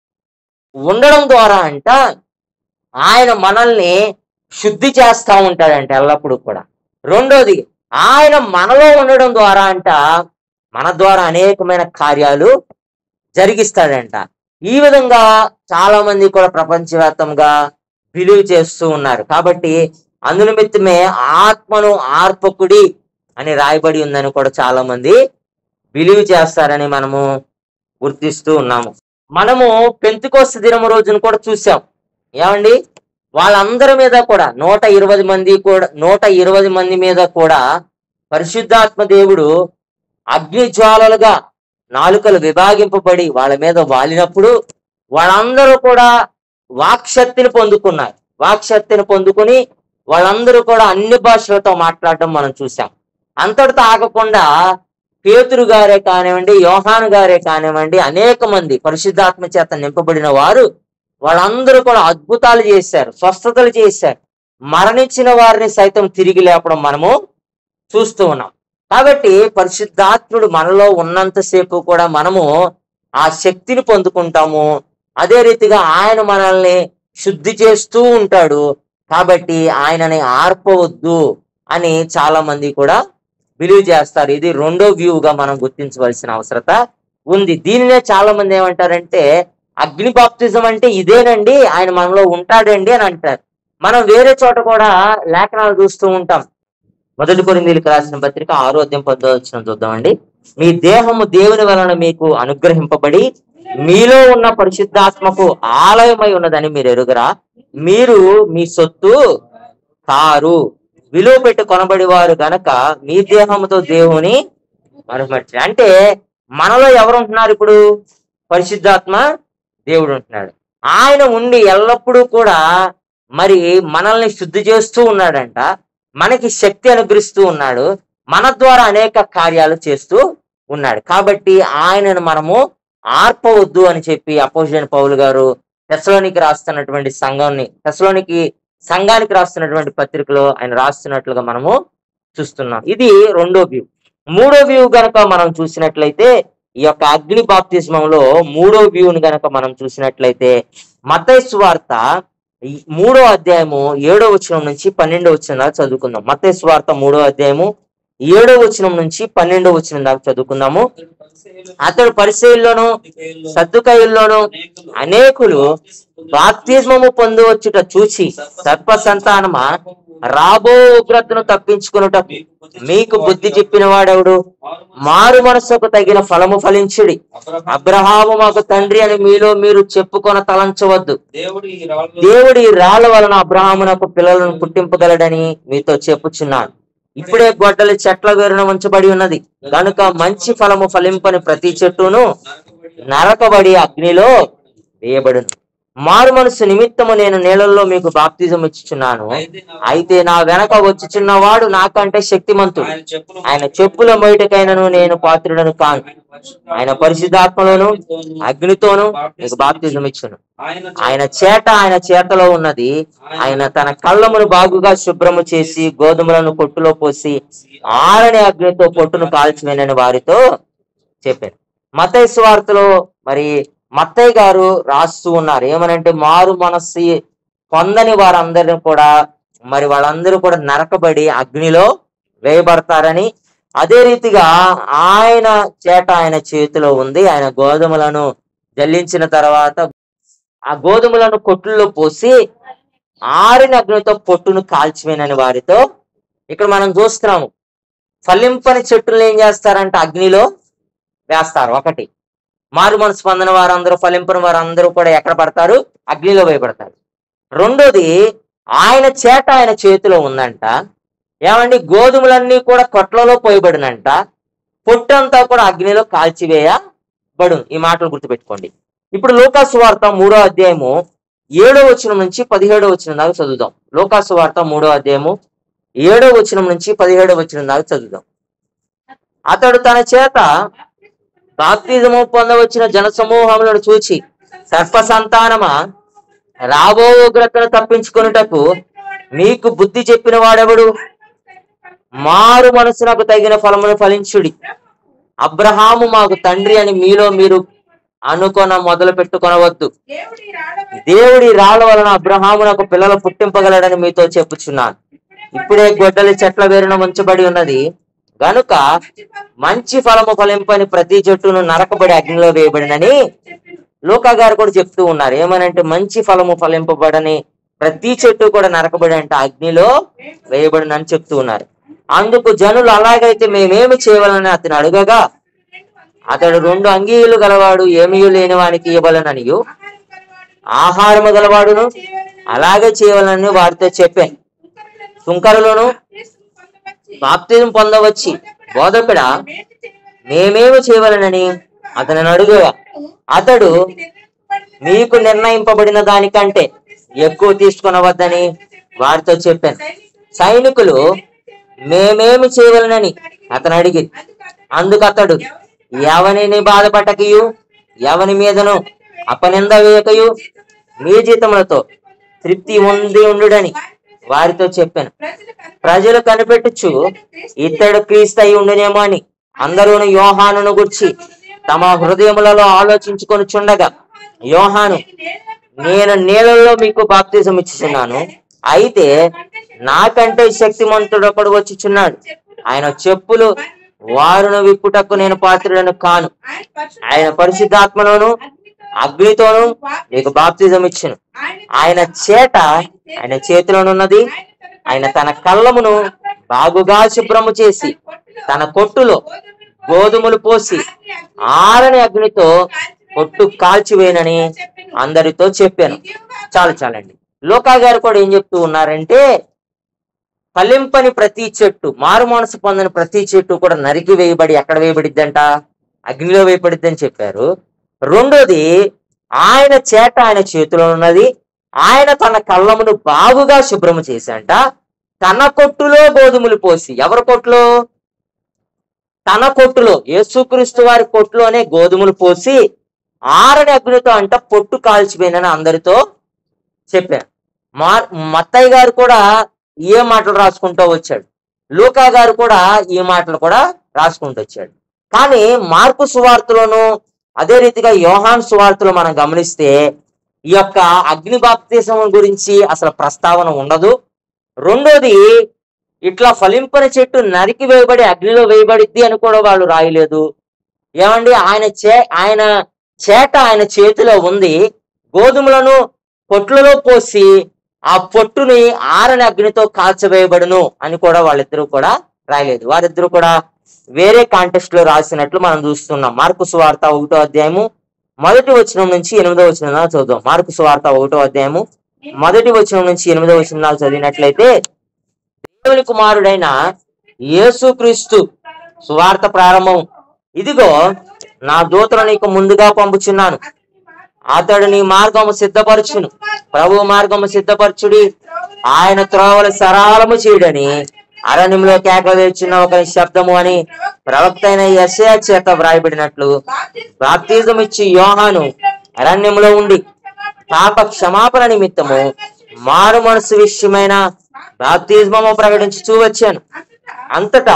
ఉండడం ద్వారా అంట ఆయన మనల్ని శుద్ధి చేస్తా ఉంటాడంట ఎల్లప్పుడూ కూడా రెండోది ఆయన మనలో ఉండడం ద్వారా అంట మన ద్వారా అనేకమైన కార్యాలు జరిగిస్తాడంట ఈ విధంగా చాలా మంది కూడా ప్రపంచవ్యాప్తంగా బిలీవ్ చేస్తూ ఉన్నారు కాబట్టి అందునిమిత్తమే ఆత్మను ఆర్పకుడి అని రాయబడి ఉందని కూడా చాలా మంది బిలీవ్ చేస్తారని మనము గుర్తిస్తూ ఉన్నాము మనము పెంతుకోస్త దినము రోజున కూడా చూసాం ఏమండి వాళ్ళందరి మీద కూడా నూట ఇరవై మంది కూడా నూట ఇరవై మంది మీద కూడా పరిశుద్ధాత్మ దేవుడు అగ్ని జ్వాలలుగా నాలుకలు విభాగింపబడి వాళ్ళ మీద వాలినప్పుడు వాళ్ళందరూ కూడా వాక్శక్తిని పొందుకున్నారు వాక్శక్తిని పొందుకుని వాళ్ళందరూ కూడా అన్ని భాషలతో మాట్లాడటం మనం చూసాం అంతటితో ఆగకుండా పేతురు గారే కానివ్వండి యోహాను గారే కానివ్వండి అనేక మంది పరిశుద్ధాత్మ చేత నింపబడిన వారు వాళ్ళందరూ కూడా అద్భుతాలు చేశారు స్వస్థతలు చేశారు మరణించిన వారిని సైతం తిరిగి లేపడం మనము చూస్తూ ఉన్నాం కాబట్టి పరిశుద్ధాత్ముడు మనలో ఉన్నంతసేపు కూడా మనము ఆ శక్తిని పొందుకుంటాము అదే రీతిగా ఆయన మనల్ని శుద్ధి చేస్తూ ఉంటాడు కాబట్టి ఆయనని ఆర్పవద్దు అని చాలా మంది కూడా బిలీవ్ చేస్తారు ఇది రెండో వ్యూగా మనం గుర్తించవలసిన అవసరత ఉంది దీనినే చాలా మంది ఏమంటారంటే అగ్ని బాప్తిజం అంటే ఇదేనండి ఆయన మనలో ఉంటాడండి అని అంటారు మనం వేరే చోట కూడా లేఖనాలు చూస్తూ ఉంటాం మొదటి కొరిందీలకు రాసిన పత్రిక ఆరో అధ్యాయం పదో వచ్చిన చూద్దామండి మీ దేహము దేవుని వలన మీకు అనుగ్రహింపబడి మీలో ఉన్న పరిశుద్ధాత్మకు ఆలయమై ఉన్నదని మీరు ఎరుగరా మీరు మీ సొత్తు కారు విలువ పెట్టి కొనబడి వారు గనక మీ దేహముతో దేవుని మరుమట్టి అంటే మనలో ఎవరు ఉంటున్నారు ఇప్పుడు పరిశుద్ధాత్మ దేవుడు ఉంటున్నాడు ఆయన ఉండి ఎల్లప్పుడూ కూడా మరి మనల్ని శుద్ధి చేస్తూ ఉన్నాడంట మనకి శక్తి అనుగ్రహిస్తూ ఉన్నాడు మన ద్వారా అనేక కార్యాలు చేస్తూ ఉన్నాడు కాబట్టి ఆయనను మనము ఆర్పవద్దు అని చెప్పి అపోజిషన్ పౌలు గారు తెసలోనికి రాస్తున్నటువంటి సంఘాన్ని తెసలోనికి సంఘానికి రాస్తున్నటువంటి పత్రికలో ఆయన రాస్తున్నట్లుగా మనము చూస్తున్నాం ఇది రెండో వ్యూ మూడో వ్యూ గనక మనం చూసినట్లయితే ఈ యొక్క అగ్ని బాప్తిస్మంలో మూడో వ్యూని గనక మనం చూసినట్లయితే మతైసు వార్త ఈ మూడో అధ్యాయము ఏడో వచనం నుంచి పన్నెండో వచనం దాకా చదువుకుందాం మతైసు వార్త మూడో అధ్యాయము ఏడో వచనం నుంచి పన్నెండో వచనం దాకా చదువుకుందాము అతడు పరిశీలలోను సద్దుకైల్లోను అనేకులు బాప్తిస్మము పొందవచ్చుట చూచి సర్ప సంతానమా రాబో ఉగ్రతను తప్పించుకునుట మీకు బుద్ధి చెప్పిన వాడెవడు మారు మనస్సుకు తగిన ఫలము ఫలించుడి అబ్రహాము మాకు తండ్రి అని మీలో మీరు చెప్పుకొన తలంచవద్దు దేవుడు ఈ రాళ్ళు దేవుడు ఈ రాళ్ల వలన అబ్రహామునకు పిల్లలను పుట్టింపగలడని మీతో చెప్పుచున్నాను ఇప్పుడే గొడ్డలి చెట్ల వేరున ఉంచబడి ఉన్నది కనుక మంచి ఫలము ఫలింపని ప్రతి చెట్టును నరకబడి నరకబడి అగ్నిలో వేయబడును మారు మనసు నిమిత్తము నేను నీళ్ళల్లో మీకు బాప్తిజం ఇచ్చుచున్నాను అయితే నా- అయితే నా వెనక వచ్చుచున్నవాడు నాకంటే శక్తిమంతుడు ఆయన చెప్పులు ఆయన చెప్పుల బయటకైనను నేను పాత్రుడను కాను ఆయన పరిశుద్ధాత్మలోను అగ్నితోను మీకు బాప్తిజం ఇచ్చును ఆయన ఆయన చేట ఆయన చేతలో ఉన్నది ఆయన తన కళ్ళమును బాగుగా శుభ్రము చేసి గోధుమలను కొట్టులో పోసి ఆరని అగ్నితో పొట్టును కాల్చివేనని వారితో చెప్పారు మతయ్య స్వార్థలో మరి మత్తయ్య గారు రాస్తూ ఉన్నారు ఏమనంటే మారు మనస్సు పొందని వారందరిని కూడా మరి వాళ్ళందరూ కూడా నరకబడి అగ్నిలో వేయబడతారని అదే రీతిగా ఆయన చేట ఆయన చేతిలో ఉంది ఆయన గోధుమలను జల్లించిన తర్వాత ఆ గోధుమలను కొట్టుల్లో పోసి ఆరిన అగ్నితో పొట్టును కాల్చివేనని వారితో ఇక్కడ మనం చూస్తున్నాము ఫలింపని చెట్టులు ఏం చేస్తారంటే అగ్నిలో వేస్తారు ఒకటి మారు మనసు పొందిన వారందరూ ఫలింపని వారందరూ కూడా ఎక్కడ పడతారు అగ్నిలో వేయబడతారు రెండోది ఆయన చేట ఆయన చేతిలో ఉందంట ఏమండి గోధుమలన్నీ కూడా కొట్లలో పోయబడినంట పొట్టంతా కూడా అగ్నిలో కాల్చివేయబడు ఈ మాటలు గుర్తుపెట్టుకోండి ఇప్పుడు లోకాసు వార్త మూడో అధ్యాయము ఏడో వచనం నుంచి పదిహేడో వచనం దాకా చదువుదాం లోకాసు వార్త మూడో అధ్యాయము ఏడో వచనం నుంచి పదిహేడో వచనం దాకా చదువుదాం అతడు తన చేత బాప్తిజము పొందవచ్చిన జన సమూహములను చూచి సర్ప సంతానమా రాబో ఉగ్రతను తప్పించుకొనుటకు మీకు బుద్ధి చెప్పిన వాడెవడు మారు మనసునకు తగిన ఫలమును ఫలించుడి అబ్రహాము మాకు తండ్రి అని మీలో మీరు అనుకొన మొదలు పెట్టుకొనవద్దు దేవుడి రాళ్ళ దేవుడి రాళ్ల వలన అబ్రహామునకు పిల్లలు పుట్టింపగలడని మీతో చెప్పుచున్నాను ఇప్పుడే గొడ్డలి చెట్ల వేరున ఉంచబడి ఉన్నది గనుక మంచి ఫలము ఫలింపని ప్రతి చెట్టును నరకబడి అగ్నిలో వేయబడినని లోకా గారు కూడా చెప్తూ ఉన్నారు ఏమనంటే మంచి ఫలము ఫలింపబడని ప్రతి చెట్టు కూడా నరకబడి అంటే అగ్నిలో వేయబడినని చెప్తూ ఉన్నారు అందుకు జనులు అలాగైతే మేమేమి చేయవాలని అతను అడగగా అతడు రెండు అంగీలు గలవాడు ఏమీ లేని వానికి ఇవ్వలననియు ఆహారము గలవాడును అలాగే చేయవాలని వారితో చెప్పాను సుంకరులను బాప్తిజం పొందవచ్చి బోధకుడా మేమేమి చేయవలనని అతనిని అడుగుగా అతడు మీకు నిర్ణయింపబడిన దానికంటే ఎక్కువ తీసుకునవద్దని వారితో చెప్పాను సైనికులు మేమేమి చేయవలనని అతను అడిగి అందుకు అతడు ఎవనిని బాధపడకయు ఎవని మీదను అపనింద వేయకయు మీ జీతములతో తృప్తి ఉండి ఉండుడని వారితో చెప్పాను ప్రజలు కనిపెట్టుచు ఇతడు క్రీస్తు అయి ఉండునేమో అని అందరూను యోహానును గుర్చి తమ హృదయములలో ఆలోచించుకొని చుండగా యోహాను నేను నీళ్ళలో మీకు బాప్తిజం ఇచ్చుచున్నాను అయితే నాకంటే శక్తిమంతుడు ఒకడు వచ్చిచున్నాడు ఆయన చెప్పులు వారును విప్పుటకు నేను పాత్రుడను కాను ఆయన పరిశుద్ధాత్మలోను అగ్నితోను మీకు బాప్తిజం ఇచ్చును ఆయన చేట ఆయన చేతిలోనున్నది ఆయన తన కళ్ళమును బాగుగా శుభ్రము చేసి తన కొట్టులో గోధుమలు పోసి ఆరని అగ్నితో కొట్టు కాల్చివేనని అందరితో చెప్పాను చాలు చాలండి లోకా గారు కూడా ఏం చెప్తూ ఉన్నారంటే ఫలింపని ప్రతి చెట్టు మారు మనసు పొందని ప్రతి చెట్టు కూడా నరికి వేయబడి ఎక్కడ వేయబడిద్దంట అగ్నిలో వేయబడిద్దని చెప్పారు రెండోది ఆయన చేట ఆయన చేతిలో ఉన్నది ఆయన తన కళ్ళమును బాగుగా శుభ్రము చేశాంట తన కొట్టులో గోధుమలు పోసి ఎవరి కొట్టులో తన కొట్టులో యేసుక్రీస్తు వారి కొట్టులోనే గోధుమలు పోసి ఆరని అగ్నితో అంట పొట్టు కాల్చిపోయినని అందరితో చెప్పాను మా మత్తయ్య గారు కూడా ఏ మాటలు రాసుకుంటూ వచ్చాడు లూకా గారు కూడా ఈ మాటలు కూడా రాసుకుంటూ వచ్చాడు కానీ మార్పు సువార్తలోను అదే రీతిగా యోహాన్ సువార్తలో మనం గమనిస్తే ఈ యొక్క అగ్ని బాప్తిసం గురించి అసలు ప్రస్తావన ఉండదు రెండోది ఇట్లా ఫలింపని చెట్టు నరికి వేయబడి అగ్నిలో వేయబడిద్ది అని కూడా వాళ్ళు రాయలేదు ఏమండి ఆయన చే ఆయన చేట ఆయన చేతిలో ఉంది గోధుమలను పొట్లలో పోసి ఆ పొట్టుని ఆరని అగ్నితో కాల్చవేయబడును అని కూడా వాళ్ళిద్దరూ కూడా రాయలేదు వారిద్దరూ కూడా వేరే కాంటెక్స్ట్ లో రాసినట్లు మనం చూస్తున్నాం మార్కు సువార్త ఒకటో అధ్యాయము మొదటి వచనం నుంచి ఎనిమిదో వచనం దాకా చదువుదాం మార్కు సువార్త ఒకటో అధ్యాయము మొదటి వచనం నుంచి ఎనిమిదో వచనం దాకా చదివినట్లయితే దేవుని కుమారుడైన యేసుక్రీస్తు సువార్త ప్రారంభం ఇదిగో నా దూతలు నీకు ముందుగా పంపుచున్నాను అతడు నీ మార్గము సిద్ధపరచును ప్రభు మార్గము సిద్ధపరచుడి ఆయన త్రోవల సరాలము చేయడని అరణ్యంలో కేకలు వేచున్న ఒక శబ్దము అని ప్రవక్త అయిన యెషయా చేత వ్రాయబడినట్లు బాప్తిజం ఇచ్చి యోహాను అరణ్యంలో ఉండి పాప క్షమాపణ నిమిత్తము మారు మనసు విషయమైన బాప్తిజమము ప్రకటించుచూ వచ్చాను అంతటా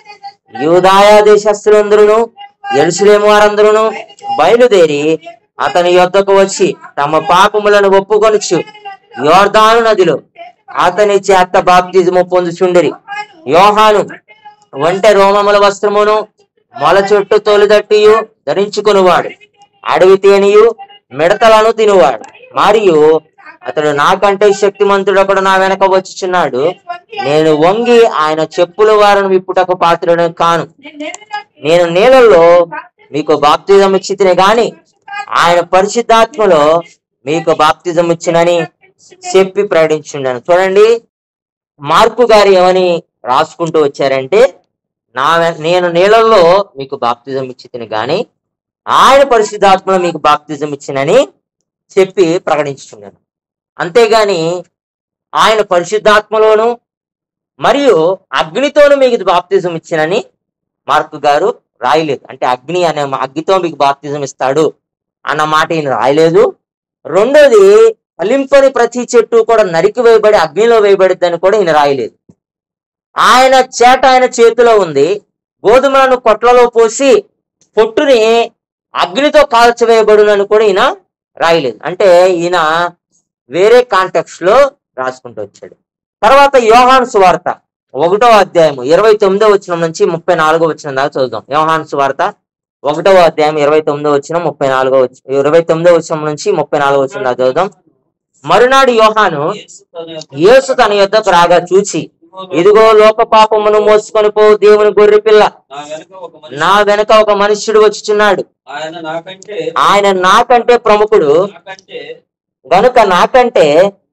యూదాయా దేశస్థులందరూ ఎరుసలేము వారందరూ బయలుదేరి అతని యొద్దకు వచ్చి తమ పాపములను ఒప్పుకొనుచు యోర్దాను నదిలో అతని చేత బాప్తిజము పొందుచుండిరి యోహాను ఒంటె రోమముల వస్త్రమును మొల చుట్టూ తొలిదట్టియు ధరించుకునివాడు అడవి తేనియు మిడతలను తినువాడు మరియు అతడు నాకంటే శక్తిమంతుడొకడు నా వెనక వచ్చుచున్నాడు నేను వంగి ఆయన చెప్పుల వారిని విప్పుటకు పాత్రుడను కాను నేను నీళ్ళల్లో మీకు బాప్తిజం ఇచ్చితిని గాని ఆయన పరిశుద్ధాత్మలో మీకు బాప్తిజం ఇచ్చినని చెప్పి ప్రకటించుండాను చూడండి మార్పు గారు ఏమని రాసుకుంటూ వచ్చారంటే నా వె- నేను నీళ్ళల్లో మీకు బాప్తిజం ఇచ్చితిని గాని ఆయన పరిశుద్ధాత్మలో మీకు బాప్తిజం ఇచ్చినని చెప్పి ప్రకటించుచున్నాను అంతేగాని ఆయన పరిశుద్ధాత్మలోను మరియు అగ్నితోను మీకు బాప్తిజం ఇచ్చినని మార్కు గారు రాయలేదు అంటే అగ్ని అనే మా- అగ్నితో మీకు బాప్తిజం ఇస్తాడు అన్న మాట ఈయన రాయలేదు రెండోది ఫలింపని ప్రతి చెట్టు కూడా నరికి వేయబడి అగ్నిలో వేయబడిద్దని కూడా ఈయన రాయలేదు ఆయన చేట ఆయన చేతిలో ఉంది గోధుమలను కొట్లలో పోసి పొట్టుని అగ్నితో కాల్చివేయబడునని కూడా ఈయన రాయలేదు అంటే ఈయన వేరే కాంటెక్స్ట్ లో రాసుకుంటూ వచ్చాడు తర్వాత యోహాను సువార్త ఒకటో అధ్యాయము ఇరవై తొమ్మిదో వచనం నుంచి ముప్పై నాలుగో వచనం దాకా చదువుదాం యోహాను సువార్త ఒకటో అధ్యాయం ఇరవై తొమ్మిదో వచ్చిన ముప్పై నాలుగో వచ- ఇరవై తొమ్మిదో వచనం నుంచి ముప్పై నాలుగో వచనం దాకా చదువుదాం మరునాడు యోహాను యేసు తన యొద్దకు రాగా చూచి ఇదిగో లోక పాపమును మోసుకొని పో దేవుని గొర్రె పిల్ల నా వెనక ఒక మనిషి నా వెనక ఒక మనుష్యుడు వచ్చుచున్నాడు ఆయన నాకంటే ఆయన నాకంటే ప్రముఖుడు నాకంటే గనుక నాకంటే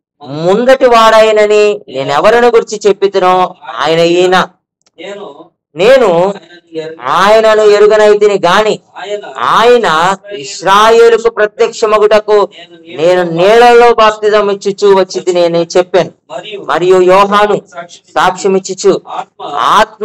ముందటి వాడాయనని నేనెవరిని గురించి చెప్పితునో ఆయన ఈయన నేను నేను ఆయనను ఎరిగి- ఆయనను ఎరుగనైతిని గాని ఆయన ఆయన ఇస్రాయేలుకు ప్రత్యక్షమగుటకు నేను నీళ్లలో బాప్తిజం ఇచ్చుచు వచ్చి నేను చెప్పాను మరియు మరియు యోహాను సాక్షి సాక్ష్యం ఇచ్చుచు ఆత్మ ఆత్మ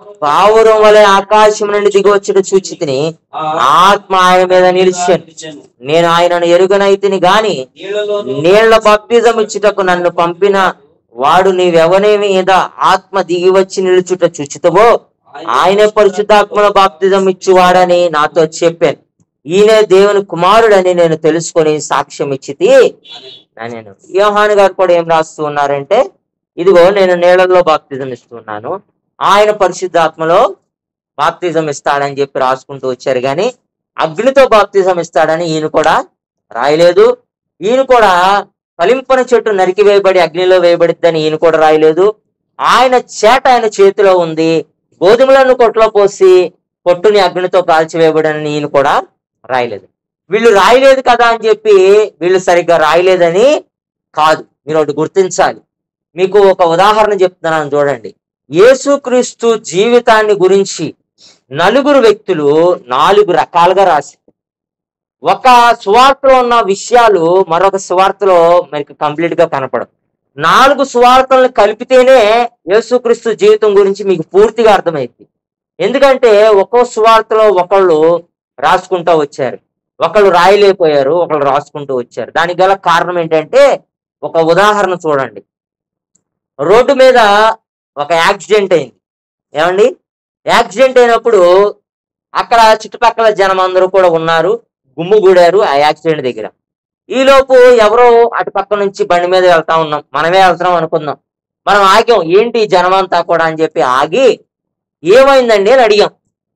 పావురం వలె ఆకాశం నుండి దిగి వచ్చుడు చూచి తిని ఆ ఆత్మ ఆయన మీద నిలిచాను నిలిచెను. నేను ఆయనను ఎరుగనైతిని గాని నీళ్లలోను నీళ్ల బాప్తిజం ఇచ్చుటకు నన్ను పంపిన వాడు నీవెవని మీద ఆత్మ దిగి వచ్చి నిలుచుట చూచుతవో ఆయనే పరిశుద్ధాత్మల బాప్తిజం ఇచ్చువాడని నాతో చెప్పాను ఈయనే దేవుని కుమారుడని నేను తెలుసుకొని సాక్ష్యం ఇచ్చితి అని. నేను యోహాను గారు కూడా ఏం రాస్తూ ఉన్నారంటే ఇదిగో నేను నీళ్ళల్లో బాప్తిజం ఇస్తున్నాను ఆయన పరిశుద్ధాత్మలో బాప్తిజం ఇస్తాడని చెప్పి రాసుకుంటూ వచ్చారు కానీ అగ్నితో బాప్తిజం ఇస్తాడని ఈయన కూడా రాయలేదు ఈయన కూడా ఫలింపన చెట్టు నరికి వేయబడి అగ్నిలో వేయబడిద్దని ఈయన కూడా రాయలేదు ఆయన చేట ఆయన చేతిలో ఉంది గోధుమలను కొట్లో పోసి పొట్టుని అగ్నితో కాల్చివేయబడని ఈయన కూడా రాయలేదు వీళ్ళు రాయలేదు కదా అని చెప్పి వీళ్ళు సరిగ్గా రాయలేదని కాదు మీరు ఒకటి గుర్తించాలి మీకు ఒక ఉదాహరణ చెప్తున్నాను చూడండి యేసుక్రీస్తు జీవితాన్ని గురించి నలుగురు వ్యక్తులు నాలుగు రకాలుగా రాసి ఒక సువార్తలో ఉన్న విషయాలు మరొక సువార్తలో మనకి కంప్లీట్ గా కనపడవు నాలుగు సువార్తలను కలిపితేనే యేసుక్రీస్తు జీవితం గురించి మీకు పూర్తిగా అర్థమైంది ఎందుకంటే ఒక్కో సువార్తలో ఒకళ్ళు రాసుకుంటూ వచ్చారు ఒకళ్ళు రాయలేకపోయారు ఒకళ్ళు రాసుకుంటూ వచ్చారు దానికి గల కారణం ఏంటంటే ఒక ఉదాహరణ చూడండి రోడ్డు మీద ఒక యాక్సిడెంట్ అయింది ఏమండి యాక్సిడెంట్ అయినప్పుడు అక్కడ చుట్టుపక్కల జనం అందరూ కూడా ఉన్నారు గుమ్ముగూడారు ఆ యాక్సిడెంట్ దగ్గర ఈలోపు ఎవరో అటు పక్క నుంచి బండి మీద వెళ్తా ఉన్నాం మనమే వెళ్తున్నాం అనుకుందాం మనం ఆగాం ఏంటి ఈ జనం అంతా కూడా అని చెప్పి ఆగి ఏమైందండి అని అడిగాం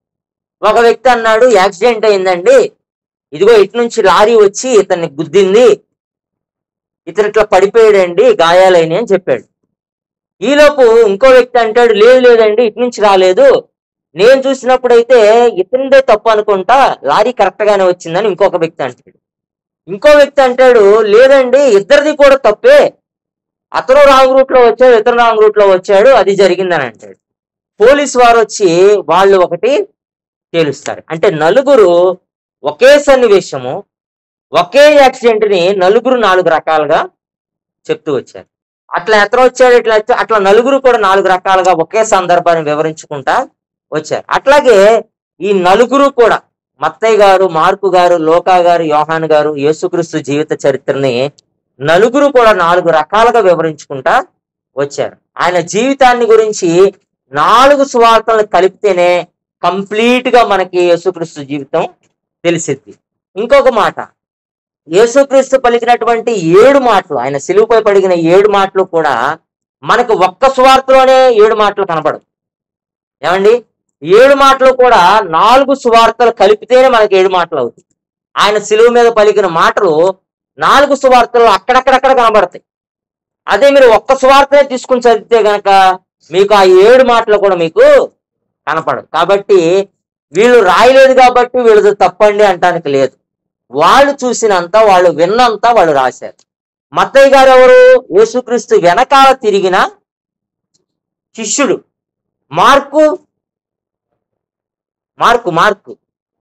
ఒక వ్యక్తి అన్నాడు యాక్సిడెంట్ అయిందండి ఇదిగో ఇటు నుంచి లారీ వచ్చి ఇతన్ని గుద్దింది ఇతను ఇట్లా పడిపోయాడండి గాయాలైన అని చెప్పాడు ఈలోపు ఇంకో వ్యక్తి అంటాడు లేదు లేదండి ఇటు నుంచి రాలేదు నేను చూసినప్పుడైతే ఇతనిదే తప్పు అనుకుంటా లారీ కరెక్ట్ గానే వచ్చిందని ఇంకొక వ్యక్తి అంటాడు ఇంకో వ్యక్తి అంటాడు లేదండి ఇద్దరిది కూడా తప్పే అతను రాంగ్ రూట్ లో వచ్చాడు ఇతను రాంగ్ రూట్ లో వచ్చాడు అది జరిగిందని అంటాడు పోలీస్ వారు వచ్చి వాళ్ళు ఒకటి తేలుస్తారు అంటే నలుగురు ఒకే సన్నివేశము ఒకే యాక్సిడెంట్ ని నలుగురు నాలుగు రకాలుగా చెప్తూ వచ్చారు అట్లా ఎతను వచ్చాడు ఇట్లా వచ్చా- అట్లా నలుగురు కూడా నాలుగు రకాలుగా ఒకే సందర్భాన్ని వివరించుకుంటా వచ్చారు అట్లాగే ఈ నలుగురు కూడా మత్తయ్య గారు మార్కు గారు లోకా గారు యోహాన్ గారు యేసుక్రీస్తు జీవిత చరిత్రని నలుగురు కూడా నాలుగు రకాలుగా వివరించుకుంటా వచ్చారు ఆయన జీవితాన్ని గురించి నాలుగు సువార్తలను కలిపితేనే కంప్లీట్ గా మనకి యేసుక్రీస్తు జీవితం తెలిసిద్ది ఇంకొక మాట యేసుక్రీస్తు పలికినటువంటి ఏడు మాటలు ఆయన సిలువుపై పడిగిన ఏడు మాటలు కూడా మనకు ఒక్క సువార్తలోనే ఏడు మాటలు కనపడవు ఏమండి ఏడు మాటలు కూడా నాలుగు సువార్తలు కలిపితేనే మనకి ఏడు మాటలు అవుతాయి ఆయన సిలువు మీద పలికిన మాటలు నాలుగు సువార్తలు అక్కడక్కడక్కడ కనబడతాయి అదే మీరు ఒక్క సువార్తనే తీసుకుని చదివితే గనక మీకు ఆ ఏడు మాటలు కూడా మీకు కనపడవు కాబట్టి వీళ్ళు రాయలేదు కాబట్టి వీళ్ళది తప్పండి అంటానికి లేదు వాళ్ళు చూసినంత వాళ్ళు విన్నంత వాళ్ళు రాశారు మత్తయ్య గారు ఎవరు యేసుక్రీస్తు వెనకాల తిరిగిన శిష్యుడు మార్కు మార్కు మార్కు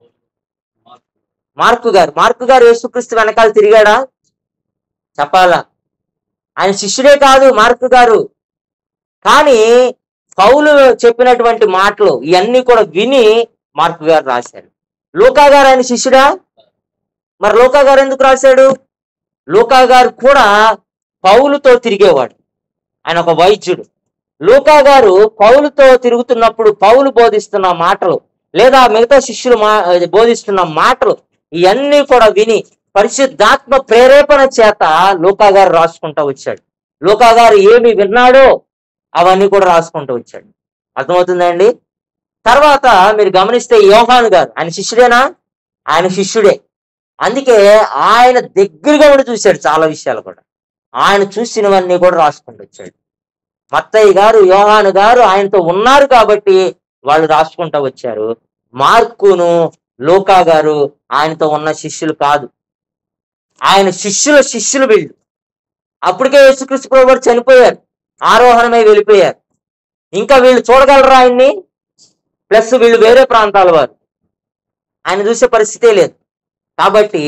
మార్కు గారు మార్కు గారు యేసుక్రీస్తు వెనకాల తిరిగాడా చెప్పాలా ఆయన శిష్యుడే కాదు మార్కు గారు కానీ పౌలు చెప్పినటువంటి మాటలు ఇవన్నీ కూడా విని మార్కు గారు రాశారు లూకా గారు ఆయన శిష్యుడా మరి లూకా గారు ఎందుకు రాశాడు లూకా గారు కూడా పౌలుతో తిరిగేవాడు ఆయన ఒక వైద్యుడు లూకా గారు పౌలుతో తిరుగుతున్నప్పుడు పౌలు బోధిస్తున్న మాటలు లేదా మిగతా శిష్యులు మా బోధిస్తున్న మాటలు ఇవన్నీ కూడా విని పరిశుద్ధాత్మ ప్రేరేపణ చేత లూకా గారు రాసుకుంటూ వచ్చాడు లూకా గారు ఏమి విన్నాడో అవన్నీ కూడా రాసుకుంటూ వచ్చాడు అర్థమవుతుందండి తర్వాత మీరు గమనిస్తే యోహాను గారు ఆయన శిష్యుడేనా ఆయన శిష్యుడే అందుకే ఆయన దగ్గరగా ఉండి చూశాడు చాలా విషయాలు కూడా ఆయన చూసినవన్నీ కూడా రాసుకుంటూ వచ్చాడు మత్తయ్య గారు యోహాను గారు ఆయనతో ఉన్నారు కాబట్టి వాళ్ళు రాసుకుంటూ వచ్చారు మార్కును లోకా గారు ఆయనతో ఉన్న శిష్యులు కాదు ఆయన శిష్యుల శిష్యులు వీళ్ళు అప్పటికే యేసుక్రీస్తు ప్రభు వారు చనిపోయారు ఆరోహణమై వెళ్ళిపోయారు ఇంకా వీళ్ళు చూడగలరా ఆయన్ని ప్లస్ వీళ్ళు వేరే ప్రాంతాల వారు ఆయన చూసే పరిస్థితే లేదు కాబట్టి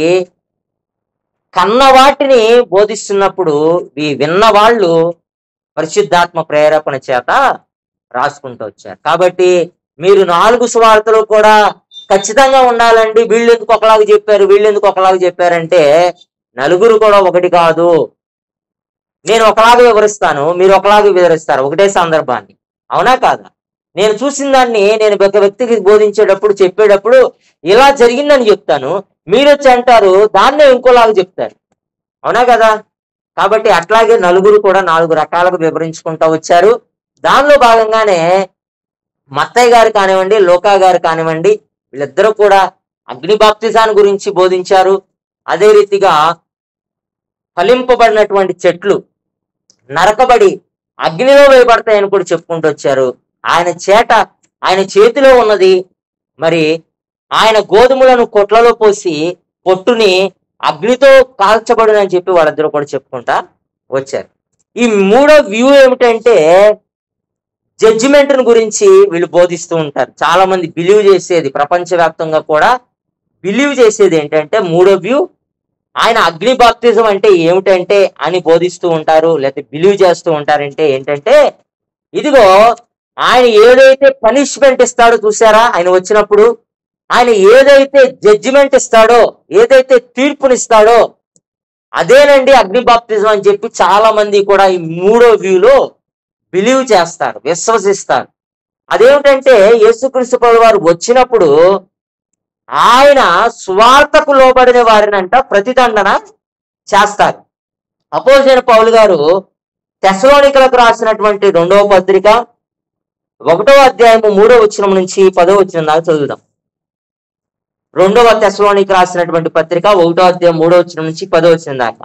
కన్న వాటిని బోధిస్తున్నప్పుడు ఈ విన్న వాళ్ళు పరిశుద్ధాత్మ ప్రేరేపణ చేత రాసుకుంటూ వచ్చారు కాబట్టి మీరు నాలుగు సువార్తలు కూడా ఖచ్చితంగా ఉండాలండి వీళ్ళు ఎందుకు ఒకలాగా చెప్పారు వీళ్ళు ఎందుకు ఒకలాగా చెప్పారంటే నలుగురు కూడా ఒకటి కాదు నేను ఒకలాగా వివరిస్తాను మీరు ఒకలాగా వివరిస్తారు ఒకటే సందర్భాన్ని అవునా కాదా నేను చూసిన దాన్ని నేను ఒక వ్యక్తికి బోధించేటప్పుడు చెప్పేటప్పుడు ఇలా జరిగిందని చెప్తాను మీరు వచ్చి అంటారు దాన్నే ఇంకోలాగా చెప్తారు అవునా కదా కాబట్టి అట్లాగే నలుగురు కూడా నాలుగు రకాలుగా వివరించుకుంటూ వచ్చారు దానిలో భాగంగానే మత్తయ్య గారు కానివ్వండి లోకా గారు కానివ్వండి వీళ్ళిద్దరూ కూడా అగ్ని బాప్తిజాన్ని గురించి బోధించారు అదే రీతిగా ఫలింపబడినటువంటి చెట్లు నరకబడి అగ్నిలో వేయబడతాయని కూడా చెప్పుకుంటూ వచ్చారు ఆయన చేట ఆయన చేతిలో ఉన్నది మరి ఆయన గోధుమలను కొట్లలో పోసి పొట్టుని అగ్నితో కాల్చబడునని చెప్పి వాళ్ళిద్దరూ కూడా చెప్పుకుంటా వచ్చారు ఈ మూడో వ్యూ ఏమిటంటే జడ్జిమెంట్ గురించి వీళ్ళు బోధిస్తూ ఉంటారు చాలా మంది బిలీవ్ చేసేది ప్రపంచవ్యాప్తంగా కూడా బిలీవ్ చేసేది ఏంటంటే మూడో వ్యూ ఆయన అగ్ని బాప్తిజం అంటే ఏమిటంటే అని బోధిస్తూ ఉంటారు లేకపోతే బిలీవ్ చేస్తూ ఉంటారంటే ఏంటంటే ఇదిగో ఆయన ఏదైతే పనిష్మెంట్ ఇస్తాడో చూసారా ఆయన వచ్చినప్పుడు ఆయన ఏదైతే జడ్జిమెంట్ ఇస్తాడో ఏదైతే తీర్పునిస్తాడో అదేనండి అగ్ని బాప్తిజం అని చెప్పి చాలా మంది కూడా ఈ మూడో వ్యూలో బిలీవ్ చేస్తారు విశ్వసిస్తారు అదేమిటంటే యేసుక్రీస్తు ప్రభు వారు వచ్చినప్పుడు ఆయన స్వార్థకు లోబడిన వారినంట ప్రతిదండన చేస్తారు అపోజిన పౌలు గారు తెసలోనికలకు రాసినటువంటి రెండవ పత్రిక ఒకటో అధ్యాయము మూడో వచనం నుంచి పదో వచనం దాకా చదువుదాం రెండవ తెసలోనికి రాసినటువంటి పత్రిక ఒకటో అధ్యాయం మూడో వచనం నుంచి పదో వచనం దాకా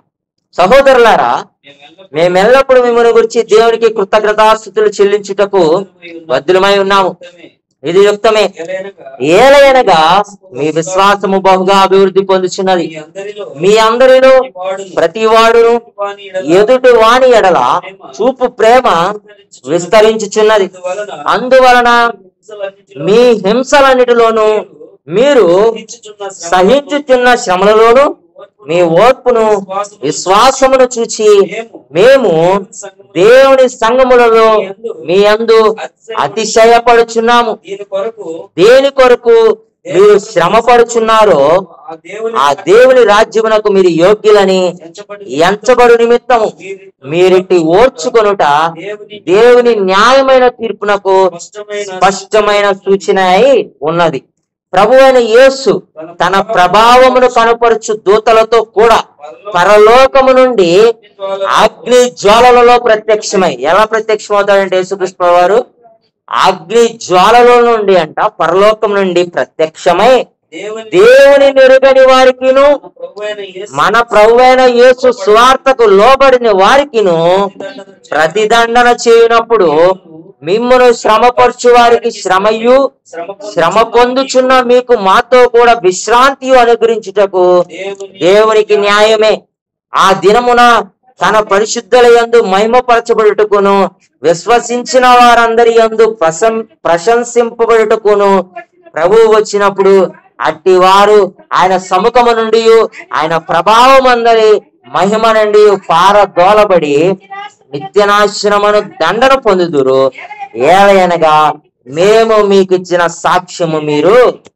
మేము సహోదరులారా ఎల్లప్పుడూ మేమెల్లప్పుడు మిమ్మల్ని గురించి దేవునికి కృతజ్ఞతాస్థుతులు చెల్లించుటకు బద్దులమై ఉన్నాము యుక్తమే. ఇది యుక్తమే ఏలయనగా ఏలయనగా మీ విశ్వాసము బహుగా అభివృద్ధి పొందుచున్నది మీ అందరిలో మీ అందరిలో ప్రతి వాడును ప్రతి వాడును వాని ఎడల ఎదుటి వాణి ఎడల చూపు ప్రేమ విస్తరించుచున్నది అందువలన అందువలన హింసలన్నిటిలో మీ హింసలన్నిటిలోనూ మీరు సహించుచున్న శ్రమలను సహించుచున్న శ్రమలలోను మీ ఓర్పును విశ్వాసమును చూచి మేము దేవుని సంగములలో మీ అందు అతిశయపడుచున్నాము దీని కొరకు దేని కొరకు మీరు శ్రమ పడుచున్నారో ఆ దేవుని ఆ దేవుని రాజ్యమునకు మీరు యోగ్యులని ఎంచబడి ఎంచబడు నిమిత్తము మీరిట్లు మీరిట్టి ఓర్చుకొనుట దేవుని దేవుని న్యాయమైన తీర్పునకు స్పష్టమైన స్పష్టమైన సూచన అయి ఉన్నది ప్రభు అయిన యేసు తన ప్రభావమును కనపరచు దూతలతో కూడా పరలోకము నుండి అగ్ని జ్వాలలలో ప్రత్యక్షమై ఎలా ప్రత్యక్షమవుతాడంటే యేసుకృష్ణ వారు అగ్ని జ్వాలలో నుండి అంట పరలోకం నుండి ప్రత్యక్షమై దేవుని దేవుని నెరుగని వారికిను ప్రభువైన యేసు మన ప్రభు అయిన యేసు స్వార్థకు లోబడిన వారికిను ప్రతిదండన చేయనప్పుడు మిమ్మను శ్రమపరచు వారికి శ్రమయు శ్రమ పొందుచున్న మీకు మాతో కూడా విశ్రాంతి అనుగ్రహించుటకు దేవునికి న్యాయమే ఆ దినమున తన పరిశుద్ధుల యందు మహిమపరచబడుటకును విశ్వసించిన వారందరి యందు ప్రశం ప్రశంసింపబడుటకును ప్రభువు వచ్చినప్పుడు అట్టి వారు ఆయన సముఖము నుండి ఆయన ప్రభావం అందరి మహిమ నుండి పారదోలబడి నిత్యనాశనమును దండన పొందుదురు ఏలయనగా మేము మీకు ఇచ్చిన సాక్ష్యము మీరు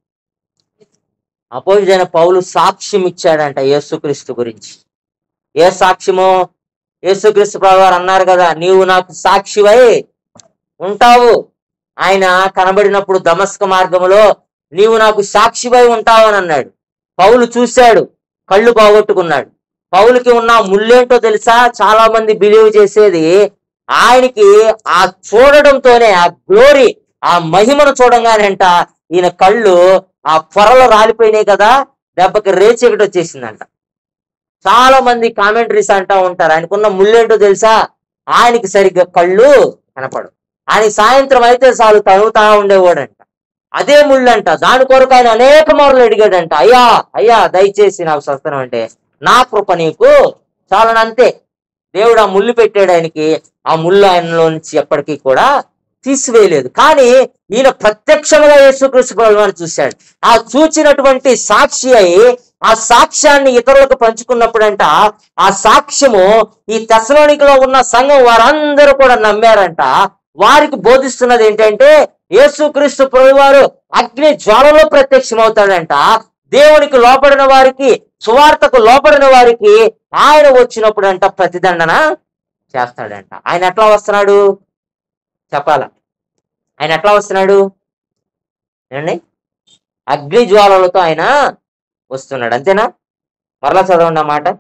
అపోజిట్ పౌలు సాక్ష్యం ఇచ్చాడంట యేసుక్రీస్తు గురించి ఏ సాక్ష్యము యేసుక్రీస్తు ప్రభు వారు అన్నారు కదా నీవు నాకు సాక్షివై ఉంటావు ఆయన కనబడినప్పుడు దమస్క మార్గములో నీవు నాకు సాక్షివై ఉంటావు అని అన్నాడు పౌలు చూశాడు కళ్ళు పోగొట్టుకున్నాడు పౌలుకి ఉన్న ముళ్ళేంటో తెలుసా చాలా మంది బిలీవ్ చేసేది ఆయనకి ఆ చూడడంతోనే ఆ గ్లోరీ ఆ మహిమను చూడంగానంట ఈయన కళ్ళు ఆ పొరలో రాలిపోయినాయి కదా దెబ్బకి రేచీకటి వచ్చేసిందంట చాలా మంది కామెంటరీస్ అంటా ఉంటారు ఆయనకున్న ముళ్ళేంటో తెలుసా ఆయనకి సరిగ్గా కళ్ళు కనపడు ఆయన సాయంత్రం అయితే చాలు తనుగుతా ఉండేవాడంట అదే ముళ్ళంట దాని కొరకు ఆయన అనేక మార్లు అడిగాడంట అయ్యా అయ్యా దయచేసి నాకు స్వస్థనం అంటే నా కృప నీకు చాలనంతే దేవుడు ఆ ముళ్ళు పెట్టాడు ఆయనకి ఆ ముళ్ళు ఆయనలో నుంచి ఎప్పటికీ కూడా తీసివేయలేదు కానీ ఈయన ప్రత్యక్షముగా యేసుక్రీస్తు ప్రభువారిని చూశాడు ఆ చూచినటువంటి సాక్షి అయి ఆ సాక్ష్యాన్ని ఇతరులకు పంచుకున్నప్పుడంట ఆ సాక్ష్యము ఈ తెసలోనికలో ఉన్న సంఘం వారందరూ కూడా నమ్మారంట వారికి బోధిస్తున్నది ఏంటంటే యేసుక్రీస్తు ప్రభువారు అగ్ని జ్వాలలో ప్రత్యక్షమవుతాడంట దేవునికి లోపడిన వారికి సువార్తకు లోపడిన వారికి ఆయన వచ్చినప్పుడంట ప్రతిదండన చేస్తాడంట ఆయన ఎట్లా వస్తున్నాడు చెప్పాల ఆయన ఎట్లా వస్తున్నాడు ఏమండి అగ్ని జ్వాలలతో ఆయన వస్తున్నాడు అంతేనా మరలా చదవండి ఆ మాట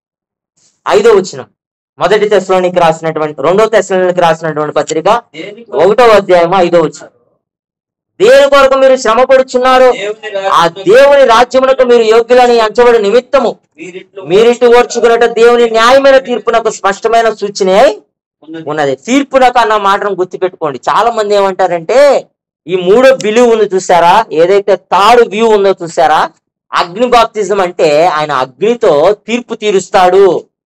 ఐదో వచ్చిన మొదటి తెశలోనికి రాసినటువంటి రెండో తెశలోనికి రాసినటువంటి పత్రిక ఒకటో అధ్యాయం ఐదో వచ్చిన దేని కొరకు మీరు శ్రమ పడుచున్నారు ఆ దేవుని రాజ్యమునకు మీరు యోగ్యులని అంచబడి నిమిత్తము మీరిటి ఓర్చుకున్నట్టు దేవుని న్యాయమైన తీర్పునకు స్పష్టమైన సూచన ఉన్నది తీర్పునకు అన్న మాటను గుర్తుపెట్టుకోండి చాలా మంది ఏమంటారంటే ఈ మూడో బిలువ ఉంది చూసారా ఏదైతే తాడు వ్యూ ఉందో చూసారా అగ్ని బాప్తిజం అంటే ఆయన అగ్నితో తీర్పు తీరుస్తాడు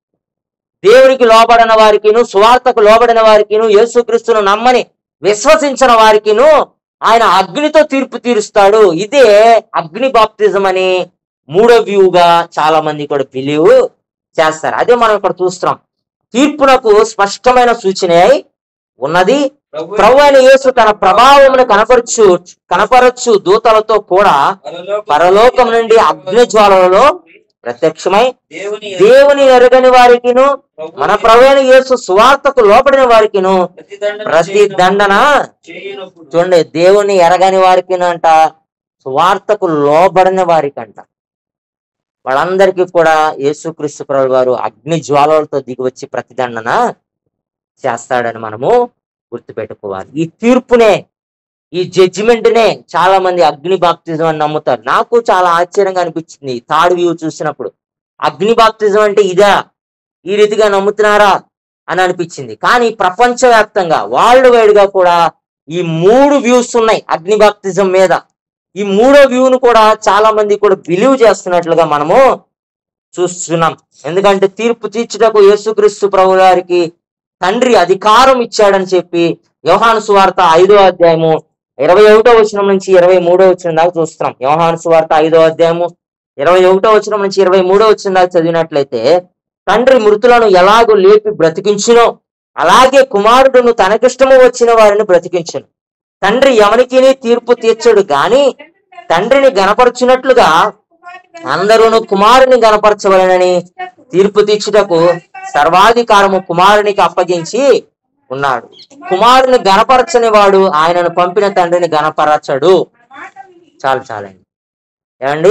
దేవునికి లోబడిన వారికిను సువార్తకు లోబడిన వారికిను యేసుక్రీస్తును నమ్మని విశ్వసించిన వారికిను ఆయన అగ్నితో తీర్పు తీరుస్తాడు ఇదే అగ్ని బాప్తిజం అని మూడో వ్యూగా చాలా మంది కూడా బిలీవ్ చేస్తారు అదే మనం ఇక్కడ చూస్తున్నాం తీర్పునకు స్పష్టమైన సూచన అయి ఉన్నది ప్రభు అయిన యేసు తన ప్రభావమును కనపరచు కనపరచు దూతలతో కూడా పరలోకం నుండి అగ్ని జ్వాలలలో ప్రత్యక్షమై దేవుని ఎరగని వారికిను మన ప్రభు అయిన యేసు సువార్తకు లోపడిన వారికిను ప్రతి దండన చూడండి దేవుని ఎరగని వారికి అంట సువార్తకు లోబడిన వారికంట వాళ్ళందరికీ కూడా యేసుక్రీస్తు ప్రభు వారు అగ్ని జ్వాలలతో దిగి వచ్చి ప్రతిదండన చేస్తాడని మనము గుర్తుపెట్టుకోవాలి ఈ తీర్పునే ఈ జడ్జిమెంట్ నే చాలా మంది అగ్ని బాప్తిజం అని నమ్ముతారు నాకు చాలా ఆశ్చర్యంగా అనిపించింది థర్డ్ వ్యూ చూసినప్పుడు అగ్ని బాప్తిజం అంటే ఇదా ఈ రీతిగా నమ్ముతున్నారా అని అనిపించింది కానీ ప్రపంచవ్యాప్తంగా వరల్డ్ వైడ్ గా కూడా ఈ మూడు వ్యూస్ ఉన్నాయి అగ్ని బాప్తిజం మీద ఈ మూడో వ్యూను కూడా చాలా మంది కూడా బిలీవ్ చేస్తున్నట్లుగా మనము చూస్తున్నాం ఎందుకంటే తీర్పు తీర్చుటకు యేసుక్రీస్తు ప్రభు గారికి తండ్రి అధికారం ఇచ్చాడని చెప్పి యోహాను సువార్త ఐదో అధ్యాయము ఇరవై ఒకటో వచనం నుంచి ఇరవై మూడో వచ్చిన దాకా చూస్తున్నాం యోహాను సువార్త ఐదో అధ్యాయము ఇరవై ఒకటో వచనం నుంచి ఇరవై మూడో వచ్చిన దాకా చదివినట్లయితే తండ్రి మృతులను ఎలాగో లేపి బ్రతికించునో అలాగే కుమారుడును తనకిష్టము వచ్చిన వారిని బ్రతికించును తండ్రి ఎవరికి తీర్పు తీర్చడు గాని తండ్రిని గనపరచునట్లుగా అందరూను కుమారుని గనపరచవలనని తీర్పు తీర్చుటకు సర్వాధికారము కుమారునికి అప్పగించి ఉన్నాడు కుమారుని గనపరచని వాడు ఆయనను పంపిన తండ్రిని గనపరచడు చాలు చాలండి ఏమండి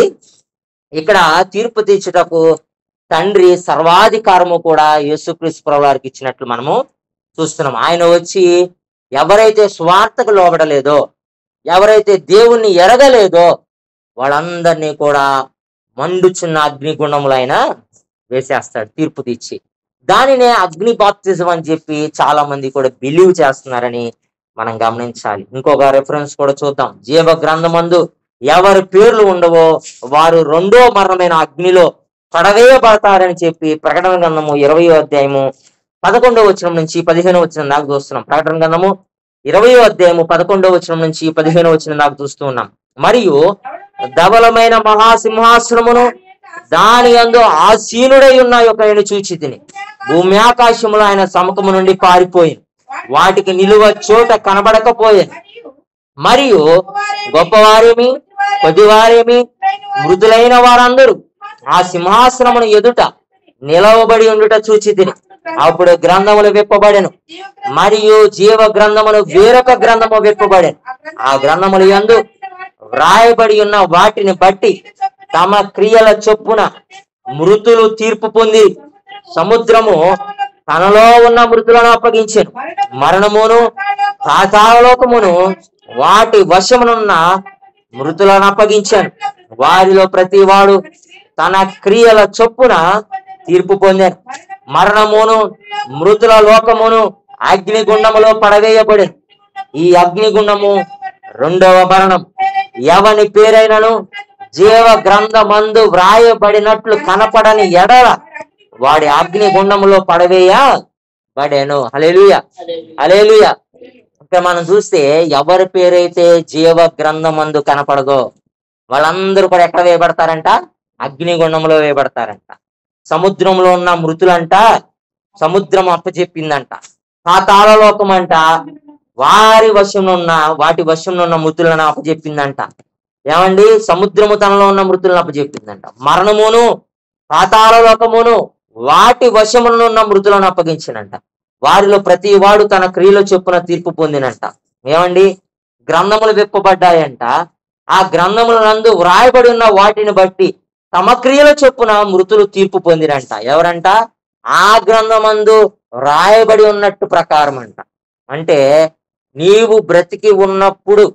ఇక్కడ తీర్పు తీర్చుటకు తండ్రి సర్వాధికారము కూడా యేసుక్రీస్తు ప్రభు వారికి ఇచ్చినట్లు మనము చూస్తున్నాం ఆయన వచ్చి ఎవరైతే స్వార్థకు లోబడలేదో ఎవరైతే దేవుణ్ణి ఎరగలేదో వాళ్ళందరినీ కూడా మండుచున్న అగ్నిగుణములైన వేసేస్తాడు తీర్పు తీర్చి దానినే అగ్ని బాప్తిజం అని చెప్పి చాలా మంది కూడా బిలీవ్ చేస్తున్నారని మనం గమనించాలి ఇంకొక రెఫరెన్స్ కూడా చూద్దాం జీవ గ్రంథమందు ఎవరి పేర్లు ఉండవో వారు రెండో మరణమైన అగ్నిలో పడవేయబడతారని చెప్పి ప్రకటన గ్రంథము ఇరవై అధ్యాయము పదకొండో వచనం నుంచి పదిహేను వచనం దాకా చూస్తున్నాం ప్రకటన గ్రంథము ఇరవై అధ్యాయము పదకొండో వచనం నుంచి పదిహేను వచనం దాకా చూస్తూ ఉన్నాం మరియు ధవలమైన మహాసింహాసనమును దాని యందు ఆసీనుడై ఉన్న యొక్క చూచి తిని భూమి ఆకాశములో ఆయన సముఖము నుండి పారిపోయింది వాటికి నిలువ చోట కనబడకపోయింది మరియు గొప్పవారేమి కొద్దివారేమి మృదులైన వారందరూ ఆ సింహాసనమును ఎదుట నిలవబడి ఉండుట చూచి తిని అప్పుడు గ్రంథములు విప్పబడెను మరియు జీవ గ్రంథములు వేరొక గ్రంథము విప్పబడెను ఆ గ్రంథములు యందు వ్రాయబడి ఉన్న వాటిని బట్టి తమ క్రియల చొప్పున మృతులు తీర్పు పొంది సముద్రము తనలో ఉన్న మృతులను అప్పగించాను మరణమును పాతాళలోకమును వాటి వశమునున్న మృతులను అప్పగించాను వారిలో ప్రతి వాడు తన క్రియల చొప్పున తీర్పు పొందాను మరణమును మృతుల లోకమును అగ్నిగుండములో పడవేయబడి ఈ అగ్నిగుండము రెండవ మరణం ఎవని పేరైనను జీవ గ్రంథమందు వ్రాయబడినట్లు కనపడని ఎడల వాడి అగ్నిగుండములో పడవేయ బడేను హలేలుయ హలేలుయ ఇక్కడ మనం చూస్తే ఎవరి పేరైతే జీవ గ్రంథమందు కనపడదో వాళ్ళందరూ కూడా ఎక్కడ వేయబడతారంట అగ్నిగుండంలో వేయబడతారంట సముద్రంలో ఉన్న మృతులంట సముద్రం అప్పచెప్పిందంట పాతాళలోకం అంట వారి వశంలో ఉన్న వాటి వశంలో ఉన్న మృతులను అప్పచెప్పిందంట ఏమండి సముద్రము తనలో ఉన్న మృతులను అప్పచెప్పిందంట మరణమును పాతాళలోకమును వాటి వశములో ఉన్న మృతులను అప్పగించినంట వారిలో ప్రతి వాడు తన క్రియల చొప్పున తీర్పు పొందినంట ఏమండి గ్రంథములు విప్పబడ్డాయంట ఆ గ్రంథముల నందు వ్రాయబడి ఉన్న వాటిని బట్టి తమ క్రియల చొప్పున మృతులు తీర్పు పొందిరంట ఎవరంట ఆ గ్రంథమందు వ్రాయబడి ఉన్నట్టు ప్రకారం అంట అంటే నీవు బ్రతికి ఉన్నప్పుడు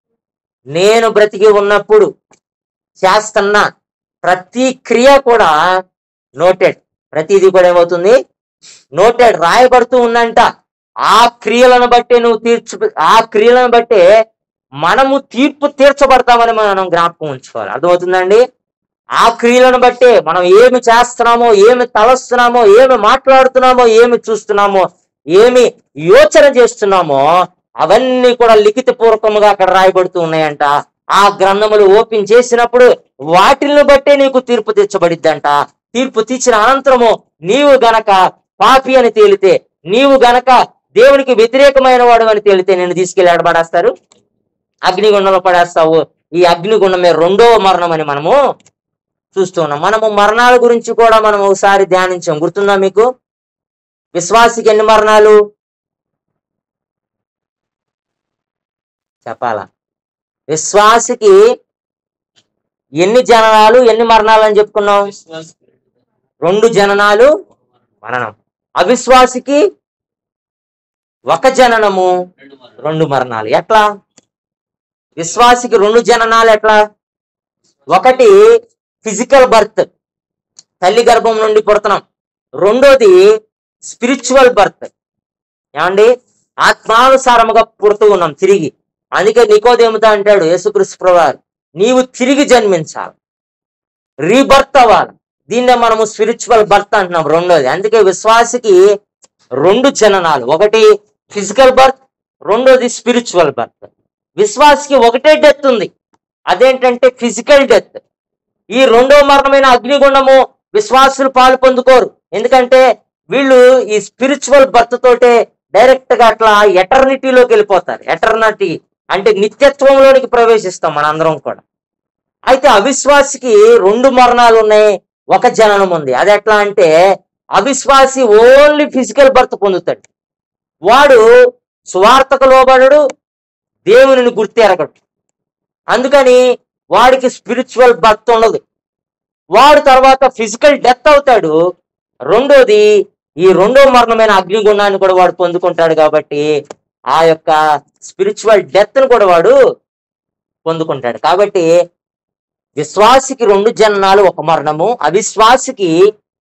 నేను బ్రతికి ఉన్నప్పుడు చేస్తున్న ప్రతి క్రియ కూడా నోటెడ్ ప్రతిదీ కూడా ఏమవుతుంది నోటెడ్ రాయబడుతూ ఉందంట ఆ క్రియలను బట్టే నువ్వు తీర్చు ఆ క్రియలను బట్టే మనము తీర్పు తీర్చబడతామని మనం జ్ఞాపకం ఉంచుకోవాలి అర్థమవుతుందండి ఆ క్రియలను బట్టే మనం ఏమి చేస్తున్నామో ఏమి తలస్తున్నామో ఏమి మాట్లాడుతున్నామో ఏమి చూస్తున్నామో ఏమి యోచన చేస్తున్నామో అవన్నీ కూడా లిఖిత పూర్వకముగా అక్కడ రాయబడుతూ ఉన్నాయంట ఆ గ్రంథములు ఓపెన్ చేసినప్పుడు వాటిని బట్టే నీకు తీర్పు తీర్చబడిద్దంట తీర్పు తీర్చిన అనంతరము నీవు గనక పాపి అని తేలితే నీవు గనక దేవునికి వ్యతిరేకమైన వాడు అని తేలితే నేను తీసుకెళ్లి ఆడబడేస్తారు అగ్నిగుండంలో పడేస్తావు ఈ అగ్నిగుండమే రెండవ మరణం అని మనము చూస్తున్నాం మనము మరణాల గురించి కూడా మనం ఒకసారి ధ్యానించాం గుర్తుందా మీకు విశ్వాసికి ఎన్ని మరణాలు చెప్పాలా విశ్వాసికి ఎన్ని జననాలు ఎన్ని మరణాలు అని చెప్పుకున్నాం రెండు జననాలు మరణం అవిశ్వాసికి ఒక జననము రెండు మరణాలు ఎట్లా విశ్వాసికి రెండు జననాలు ఎట్లా ఒకటి ఫిజికల్ బర్త్ తల్లి గర్భం నుండి పుడుతున్నాం రెండోది స్పిరిచువల్ బర్త్ ఏమండి ఆత్మానుసారముగా పుడుతూ ఉన్నాం తిరిగి అందుకే నికోదేముతో అంటాడు యేసుక్రీస్తు ప్రభువారు నీవు తిరిగి జన్మించాలి రీబర్త్ అవ్వాలి దీన్నే మనము స్పిరిచువల్ బర్త్ అంటున్నాం రెండోది అందుకే విశ్వాసికి రెండు జననాలు ఒకటి ఫిజికల్ బర్త్ రెండోది స్పిరిచువల్ బర్త్ విశ్వాసికి ఒకటే డెత్ ఉంది అదేంటంటే ఫిజికల్ డెత్ ఈ రెండో మరణమైన అగ్నిగుండము విశ్వాసులు పాలు పొందుకోరు ఎందుకంటే వీళ్ళు ఈ స్పిరిచువల్ బర్త్ తోటే డైరెక్ట్ గా అట్లా ఎటర్నిటీలోకి వెళ్ళిపోతారు ఎటర్నిటీ అంటే నిత్యత్వంలోనికి ప్రవేశిస్తాం మనందరం కూడా అయితే అవిశ్వాసికి రెండు మరణాలు ఉన్నాయి ఒక జననం ఉంది అది ఎట్లా అంటే అవిశ్వాసి ఓన్లీ ఫిజికల్ బర్త్ పొందుతాడు వాడు సువార్తకు లోబడడు దేవునిని గుర్తెరగడు అందుకని వాడికి స్పిరిచువల్ బర్త్ ఉండదు వాడు తర్వాత ఫిజికల్ డెత్ అవుతాడు రెండోది ఈ రెండో మరణమైన అగ్నిగుణాన్ని కూడా వాడు పొందుకుంటాడు కాబట్టి ఆ యొక్క స్పిరిచువల్ డెత్ ను కూడా వాడు పొందుకుంటాడు కాబట్టి విశ్వాసికి రెండు జననాలు ఒక మరణము అవిశ్వాసికి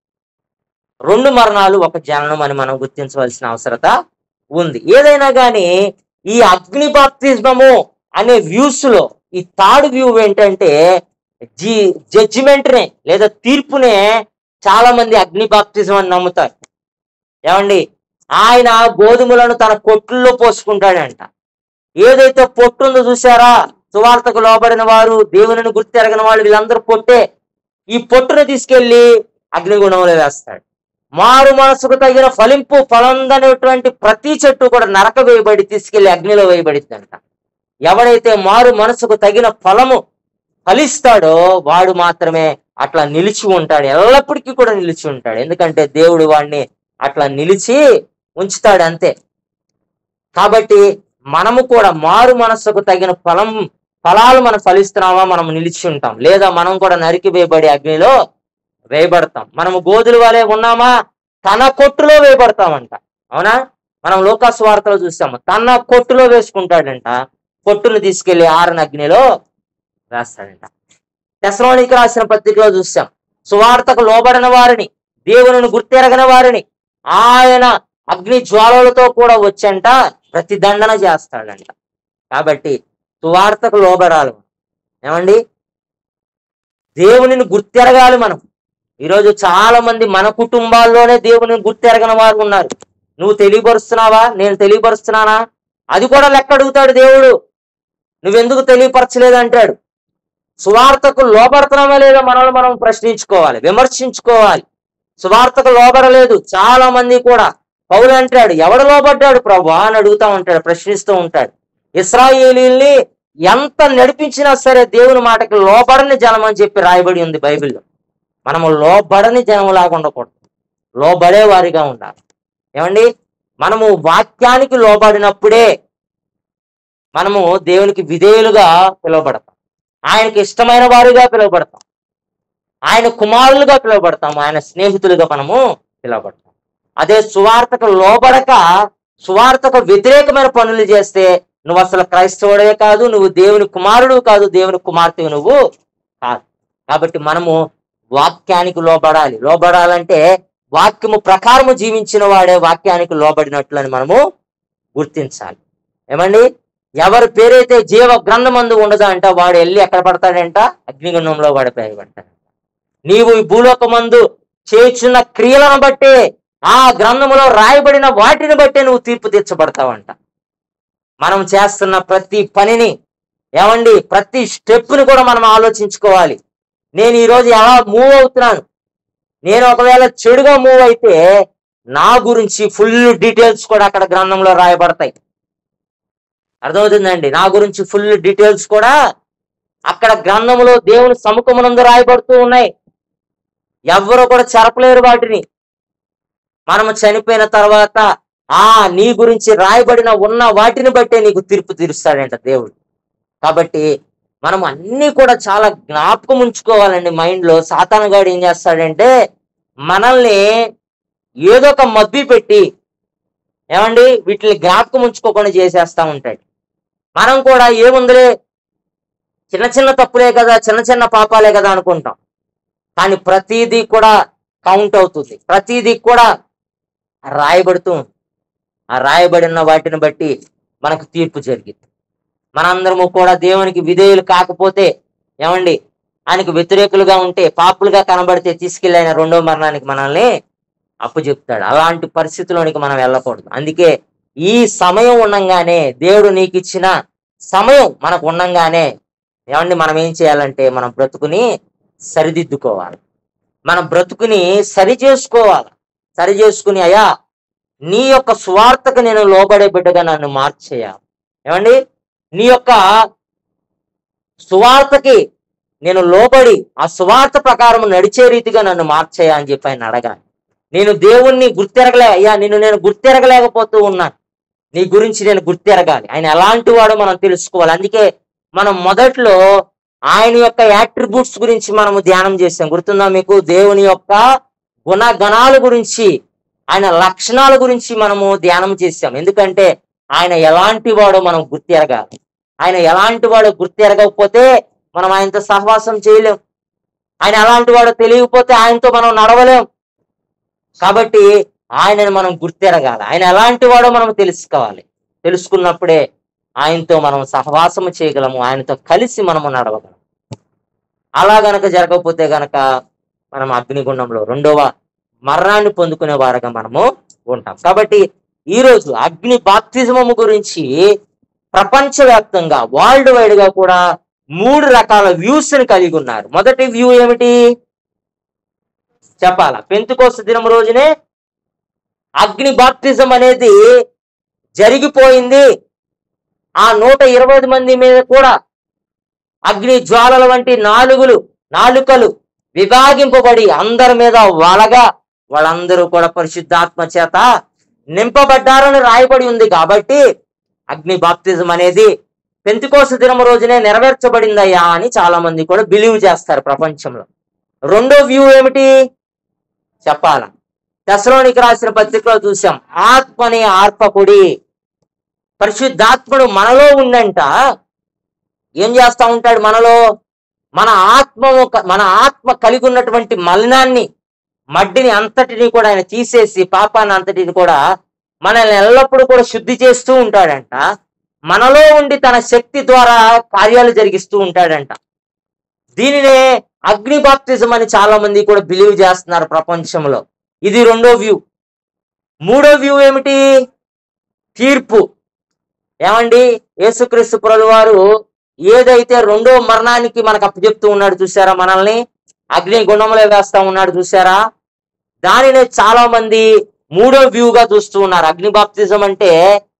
రెండు మరణాలు ఒక జననం అని మనం గుర్తించవలసిన అవసరత ఉంది ఏదైనా కానీ ఈ అగ్ని బాప్తిజమము అనే వ్యూస్ లో ఈ థర్డ్ వ్యూ ఏంటంటే జి జడ్జిమెంట్ నే లేదా తీర్పునే చాలా మంది అగ్ని బాప్తిజం అని నమ్ముతారు ఏమండి ఆయన గోధుమలను తన కొట్టుల్లో పోసుకుంటాడంట ఏదైతే పొట్టు ఉందో చూసారా సువార్తకు లోబడిన వారు దేవునిని గుర్తెరగని వాళ్ళు వీళ్ళందరూ పొట్టే ఈ పొట్టును తీసుకెళ్లి అగ్నిగుణంలో వేస్తాడు మారు మనసుకు తగిన ఫలింపు ఫలందనేటువంటి ప్రతి చెట్టు కూడా నరక వేయబడి తీసుకెళ్లి అగ్నిలో వేయబడిద్దంట ఎవడైతే మారు మనసుకు తగిన ఫలము ఫలిస్తాడో వాడు మాత్రమే అట్లా నిలిచి ఉంటాడు ఎల్లప్పటికీ కూడా నిలిచి ఉంటాడు ఎందుకంటే దేవుడు వాడిని అట్లా నిలిచి ఉంచుతాడు అంతే కాబట్టి మనము కూడా మారు మనస్సుకు తగిన ఫలం ఫలాలు మనం ఫలిస్తున్నామా మనం నిలిచి ఉంటాం లేదా మనం కూడా నరికి వేయబడి అగ్నిలో వేయబడతాం మనము గోధుల వలె ఉన్నామా తన కొట్టులో వేయబడతామంట అవునా మనం లోకాసు వార్తలో చూస్తాము తన కొట్టులో వేసుకుంటాడంట కొట్టును తీసుకెళ్లి ఆరని అగ్నిలో వేస్తాడంట తెసలోనికి రాసిన పత్రికలో చూస్తాం సువార్తకు లోబడిన వారిని దేవుని గుర్తెరగని వారిని ఆయన అగ్ని జ్వాలలతో కూడా వచ్చంట ప్రతిదండన చేస్తాడంట కాబట్టి సువార్తకు లోబడాలి మనం. ఏమండి దేవునిని గుర్తెరగాలి మనం ఈరోజు చాలా మంది మన కుటుంబాల్లోనే దేవునిని గుర్తెరగని వారు ఉన్నారు నువ్వు తెలియపరుస్తున్నావా నేను తెలియపరుస్తున్నానా అది కూడా లెక్క అడుగుతాడు దేవుడు నువ్వెందుకు తెలియపరచలేదు అంటాడు సువార్తకు లోబడుతున్నామా లేదా మనల్ని మనం ప్రశ్నించుకోవాలి విమర్శించుకోవాలి సువార్తకు లోబడలేదు చాలా మంది కూడా పౌలు అంటాడు ఎవడు లోబడ్డాడు ప్రభు అని అడుగుతా ఉంటాడు ప్రశ్నిస్తూ ఉంటాడు ఇస్రాయేలీల్ని ఎంత నడిపించినా సరే దేవుని మాటకి లోబడని జనం అని చెప్పి రాయబడి ఉంది బైబిల్లో మనము లోబడని జనంలాగా ఉండకూడదు లోబడే వారిగా ఉండాలి ఏమండి మనము వాక్యానికి లోబడినప్పుడే మనము దేవునికి విధేయులుగా పిలువబడతాం ఆయనకి ఇష్టమైన వారుగా పిలువబడతాం ఆయన కుమారులుగా పిలువబడతాం ఆయన స్నేహితులుగా మనము పిలువబడతాం అదే సువార్తకు లోబడక సువార్తకు వ్యతిరేకమైన పనులు చేస్తే నువ్వు అసలు క్రైస్తవుడే కాదు నువ్వు దేవుని కుమారుడు కాదు దేవుని కుమార్తె నువ్వు కాదు కాబట్టి మనము వాక్యానికి లోబడాలి లోబడాలంటే వాక్యము ప్రకారము జీవించిన వాడే వాక్యానికి లోబడినట్లు అని మనము గుర్తించాలి ఏమండి ఎవరి పేరైతే జీవ గ్రంథమందు ఉండదో అంట వాడు వెళ్ళి ఎక్కడ పడతాడంట అగ్నిగుండంలో వాడు పడతాడు నీవు ఈ భూలోకమందు చేస్తున్న క్రియలను బట్టే ఆ గ్రంథములో రాయబడిన వాటిని బట్టే నువ్వు తీర్పు తీర్చబడతావంట మనం చేస్తున్న ప్రతి పనిని ఏమండి ప్రతి స్టెప్ని కూడా మనం ఆలోచించుకోవాలి నేను ఈరోజు ఎలా మూవ్ అవుతున్నాను నేను ఒకవేళ చెడుగా మూవ్ అయితే నా గురించి ఫుల్ డీటెయిల్స్ కూడా అక్కడ గ్రంథంలో రాయబడతాయి అర్థమవుతుందండి నా గురించి ఫుల్ డీటెయిల్స్ కూడా అక్కడ గ్రంథంలో దేవుని సముఖమునందు రాయబడుతూ ఉన్నాయి ఎవ్వరూ కూడా చెరపలేరు వాటిని మనము చనిపోయిన తర్వాత ఆ నీ గురించి రాయబడిన ఉన్న వాటిని బట్టే నీకు తీర్పు తీరుస్తాడంట దేవుడు కాబట్టి మనం అన్ని కూడా చాలా జ్ఞాపకం ఉంచుకోవాలండి మైండ్ లో సాతానగాడు ఏం చేస్తాడంటే మనల్ని ఏదో ఒక మబ్బి పెట్టి ఏమండి వీటిని జ్ఞాపకం ఉంచుకోకుండా చేసేస్తా ఉంటాడు మనం కూడా ఏముందిలే చిన్న చిన్న తప్పులే కదా చిన్న చిన్న పాపాలే కదా అనుకుంటాం కానీ ప్రతిదీ కూడా కౌంట్ అవుతుంది ప్రతిదీ కూడా రాయబడుతూ ఉంది. ఆ రాయబడిన వాటిని బట్టి మనకు తీర్పు జరిగింది మనందరము కూడా దేవునికి విధేయులు కాకపోతే ఏమండి ఆయనకు వ్యతిరేకులుగా ఉంటే పాపులుగా కనబడితే తీసుకెళ్ళి ఆయన రెండో మరణానికి మనల్ని అప్పు చెప్తాడు అలాంటి పరిస్థితిలోనికి మనం వెళ్ళకూడదు అందుకే ఈ సమయం ఉండంగానే దేవుడు నీకు ఇచ్చిన సమయం మనకు ఉండంగానే ఏమండి మనం ఏం చేయాలంటే మనం బ్రతుకుని సరిదిద్దుకోవాలి మన బ్రతుకుని సరి చేసుకోవాలి సరి చేసుకుని అయ్యా నీ యొక్క స్వార్థకు నేను లోబడే బిడ్డగా నన్ను మార్చేయా ఏమండి నీ యొక్క సువార్తకి నేను లోబడి ఆ సువార్త ప్రకారం నడిచే రీతిగా నన్ను మార్చేయా అని చెప్పి ఆయన అడగాలి నేను దేవుణ్ణి గుర్తెరగలే అయ్యా నిన్ను నేను గుర్తెరగలేకపోతూ ఉన్నాను నీ గురించి నేను గుర్తెరగాలి ఆయన ఎలాంటి వాడో మనం తెలుసుకోవాలి అందుకే మనం మొదట్లో ఆయన యొక్క యాట్రిబ్యూట్స్ గురించి మనము ధ్యానం చేసాం గుర్తుందా మీకు దేవుని యొక్క గుణగణాల గురించి ఆయన లక్షణాల గురించి మనము ధ్యానం చేసాం ఎందుకంటే ఆయన ఎలాంటి వాడో మనం గుర్తెరగాలి ఆయన ఎలాంటి వాడో గుర్తెరగకపోతే మనం ఆయనతో సహవాసం చేయలేం ఆయన ఎలాంటి వాడో తెలియకపోతే ఆయనతో మనం నడవలేం కాబట్టి ఆయనను మనం గుర్తెరగాలి ఆయన ఎలాంటి వాడో మనం తెలుసుకోవాలి తెలుసుకున్నప్పుడే ఆయనతో మనం సహవాసము చేయగలము ఆయనతో కలిసి మనము నడవగలం అలా గనక జరగకపోతే గనక మనం అగ్నిగుండంలో రెండవ మరణాన్ని పొందుకునే వారుగా మనము ఉంటాం కాబట్టి ఈ రోజు అగ్ని బాప్తిజమము గురించి ప్రపంచవ్యాప్తంగా వరల్డ్ వైడ్ గా కూడా మూడు రకాల వ్యూస్ ని కలిగి ఉన్నారు మొదటి వ్యూ ఏమిటి చెప్పాలా పెంతుకోస దినం రోజునే అగ్ని బాప్తిజం అనేది జరిగిపోయింది ఆ నూట ఇరవై మంది మీద కూడా అగ్ని జ్వాలల వంటి నాలుగులు నాలుకలు విభాగింపబడి అందరి మీద వలగా వాళ్ళందరూ కూడా పరిశుద్ధాత్మ చేత నింపబడ్డారని రాయబడి ఉంది కాబట్టి అగ్ని బాప్తిజం అనేది పెంతికోస దినం రోజునే నెరవేర్చబడిందయ్యా అని చాలా మంది కూడా బిలీవ్ చేస్తారు ప్రపంచంలో రెండో వ్యూ ఏమిటి చెప్పాల దశలోనికి రాసిన పత్రికలో చూసాం ఆత్మని ఆర్పకుడి పరిశుద్ధాత్ముడు మనలో ఉండంట ఏం చేస్తా ఉంటాడు మనలో మన ఆత్మ మన ఆత్మ కలిగి ఉన్నటువంటి మలినాన్ని మడ్డిని అంతటిని కూడా ఆయన తీసేసి పాపాన్ని అంతటిని కూడా మనల్ని ఎల్లప్పుడూ కూడా శుద్ధి చేస్తూ ఉంటాడంట మనలో ఉండి తన శక్తి ద్వారా కార్యాలు జరిగిస్తూ ఉంటాడంట దీనినే అగ్ని బాప్తిజం అని చాలా మంది కూడా బిలీవ్ చేస్తున్నారు ప్రపంచంలో ఇది రెండో వ్యూ మూడో వ్యూ ఏమిటి తీర్పు ఏమండి యేసుక్రీస్తు ప్రభుల వారు ఏదైతే రెండో మరణానికి మనకు అప్పచెప్తూ ఉన్నాడు చూసారా మనల్ని అగ్ని గుణంలో వేస్తా ఉన్నాడు చూసారా దానినే చాలా మంది మూడో వ్యూగా చూస్తూ ఉన్నారు అగ్ని బాప్తిజం అంటే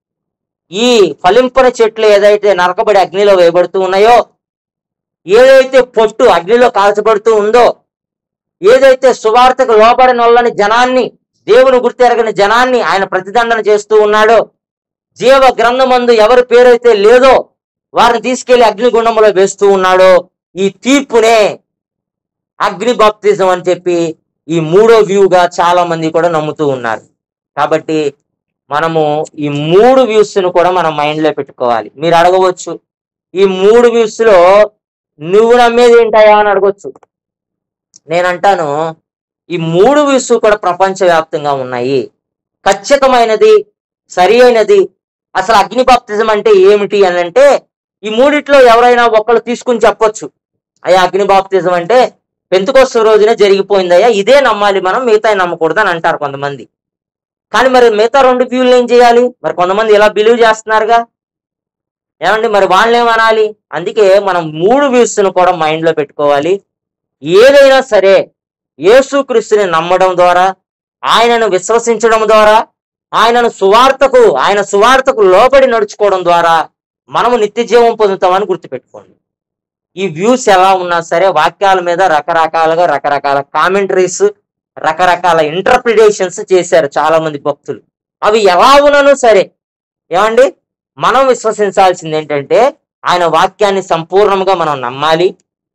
ఈ ఫలింపన చెట్లు ఏదైతే నరకబడి అగ్నిలో వేయబడుతూ ఉన్నాయో ఏదైతే పొట్టు అగ్నిలో కాల్చబడుతూ ఉందో ఏదైతే సువార్తకు లోబడిన వాళ్ళని జనాన్ని దేవుని గుర్తెరగని జనాన్ని ఆయన ప్రతిదండన చేస్తూ ఉన్నాడో జీవ గ్రంథమందు ఎవరి పేరైతే లేదో వారిని తీసుకెళ్లి అగ్నిగుండంలో వేస్తూ ఉన్నాడో ఈ తీర్పునే అగ్ని బాప్తిజం అని చెప్పి ఈ మూడో వ్యూగా చాలా మంది కూడా నమ్ముతూ ఉన్నారు కాబట్టి మనము ఈ మూడు వ్యూస్ ను కూడా మనం మైండ్ లో పెట్టుకోవాలి మీరు అడగవచ్చు ఈ మూడు వ్యూస్ లో నువ్వు నమ్మేది ఏంటాయా అని అడగొచ్చు నేనంటాను ఈ మూడు వ్యూస్ కూడా ప్రపంచవ్యాప్తంగా ఉన్నాయి ఖచ్చితమైనది సరి అయినది అసలు అగ్ని బాప్తిజం అంటే ఏమిటి అని అంటే ఈ మూడిట్లో ఎవరైనా ఒకళ్ళు తీసుకుని చెప్పొచ్చు అయ్యా అగ్ని బాప్తిజం అంటే పెంతుకొస్త రోజునే జరిగిపోయిందయ్యా ఇదే నమ్మాలి మనం మిగతా నమ్మకూడదు అని అంటారు కొంతమంది కానీ మరి మిగతా రెండు వ్యూలు ఏం చేయాలి మరి కొంతమంది ఇలా బిలీవ్ చేస్తున్నారుగా ఏమండి మరి వాళ్ళని ఏమనాలి అందుకే మనం మూడు వ్యూస్ ను కూడా మైండ్ లో పెట్టుకోవాలి ఏదైనా సరే యేసుక్రీస్తుని నమ్మడం ద్వారా ఆయనను విశ్వసించడం ద్వారా ఆయనను సువార్తకు ఆయన సువార్తకు లోబడి నడుచుకోవడం ద్వారా మనము నిత్య జీవం పొందుతామని గుర్తుపెట్టుకోండి ఈ వ్యూస్ ఎలా ఉన్నా సరే వాక్యాల మీద రకరకాలుగా రకరకాల కామెంటరీస్ రకరకాల ఇంటర్ప్రిటేషన్స్ చేశారు చాలా మంది భక్తులు అవి ఎలా ఉన్నను సరే ఏమండి మనం విశ్వసించాల్సింది ఏంటంటే ఆయన వాక్యాన్ని సంపూర్ణంగా మనం నమ్మాలి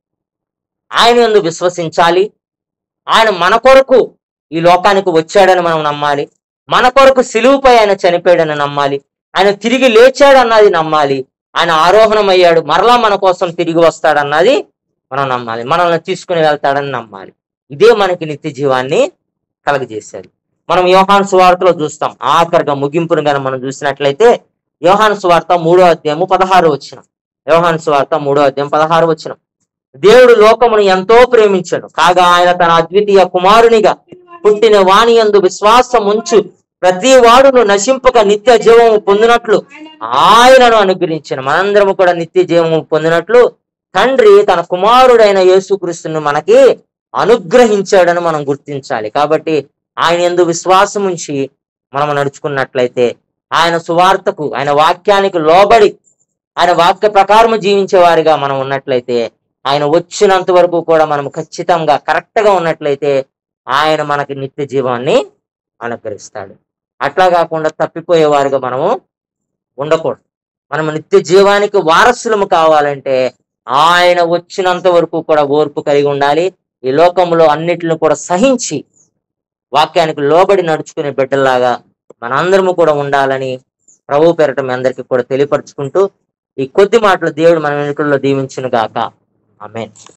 ఆయన యందు విశ్వసించాలి ఆయన మన కొరకు ఈ లోకానికి వచ్చాడని మనం నమ్మాలి మన కొరకు సిలువుపై ఆయన చనిపోయాడని నమ్మాలి ఆయన తిరిగి లేచాడన్నది నమ్మాలి ఆయన ఆరోహణం అయ్యాడు మరలా మన కోసం తిరిగి వస్తాడన్నది మనం నమ్మాలి మనల్ని తీసుకుని వెళ్తాడని నమ్మాలి ఇదే మనకి నిత్య జీవాన్ని కలగజేశాడు మనం యోహాను సువార్తలో చూస్తాం ఆఖరిగా ముగింపును గాని మనం చూసినట్లయితే యోహాను సువార్త మూడో అధ్యాయము పదహారు వచ్చిన యోహాను సువార్త మూడో అధ్యాయం పదహారు వచ్చిన దేవుడు లోకమును ఎంతో ప్రేమించాడు కాగా ఆయన తన అద్వితీయ కుమారునిగా పుట్టిన వాణి యందు విశ్వాసం ఉంచు ప్రతి వాడును నశింపక నిత్య జీవము పొందినట్లు ఆయనను అనుగ్రహించిన మనందరము కూడా నిత్య జీవము పొందినట్లు తండ్రి తన కుమారుడైన యేసుక్రీస్తును మనకి అనుగ్రహించాడని మనం గుర్తించాలి కాబట్టి ఆయన ఎందు విశ్వాసం ఉంచి మనం నడుచుకున్నట్లయితే ఆయన సువార్తకు ఆయన వాక్యానికి లోబడి ఆయన వాక్య ప్రకారం జీవించే వారిగా మనం ఉన్నట్లయితే ఆయన వచ్చినంత వరకు కూడా మనం ఖచ్చితంగా కరెక్ట్ గా ఉన్నట్లయితే ఆయన మనకి నిత్య జీవాన్ని అనుగ్రహిస్తాడు అట్లా కాకుండా తప్పిపోయే వారిగా మనము ఉండకూడదు మనం నిత్య జీవానికి వారసులము కావాలంటే ఆయన వచ్చినంత వరకు కూడా ఓర్పు కలిగి ఉండాలి ఈ లోకంలో అన్నిటిని కూడా సహించి వాక్యానికి లోబడి నడుచుకునే బిడ్డల్లాగా మనందరము కూడా ఉండాలని ప్రభు పేరట మీ అందరికీ కూడా తెలియపరుచుకుంటూ ఈ కొద్ది మాటలు దేవుడు మన వెనుకల్లో దీవించును గాక ఆమెన్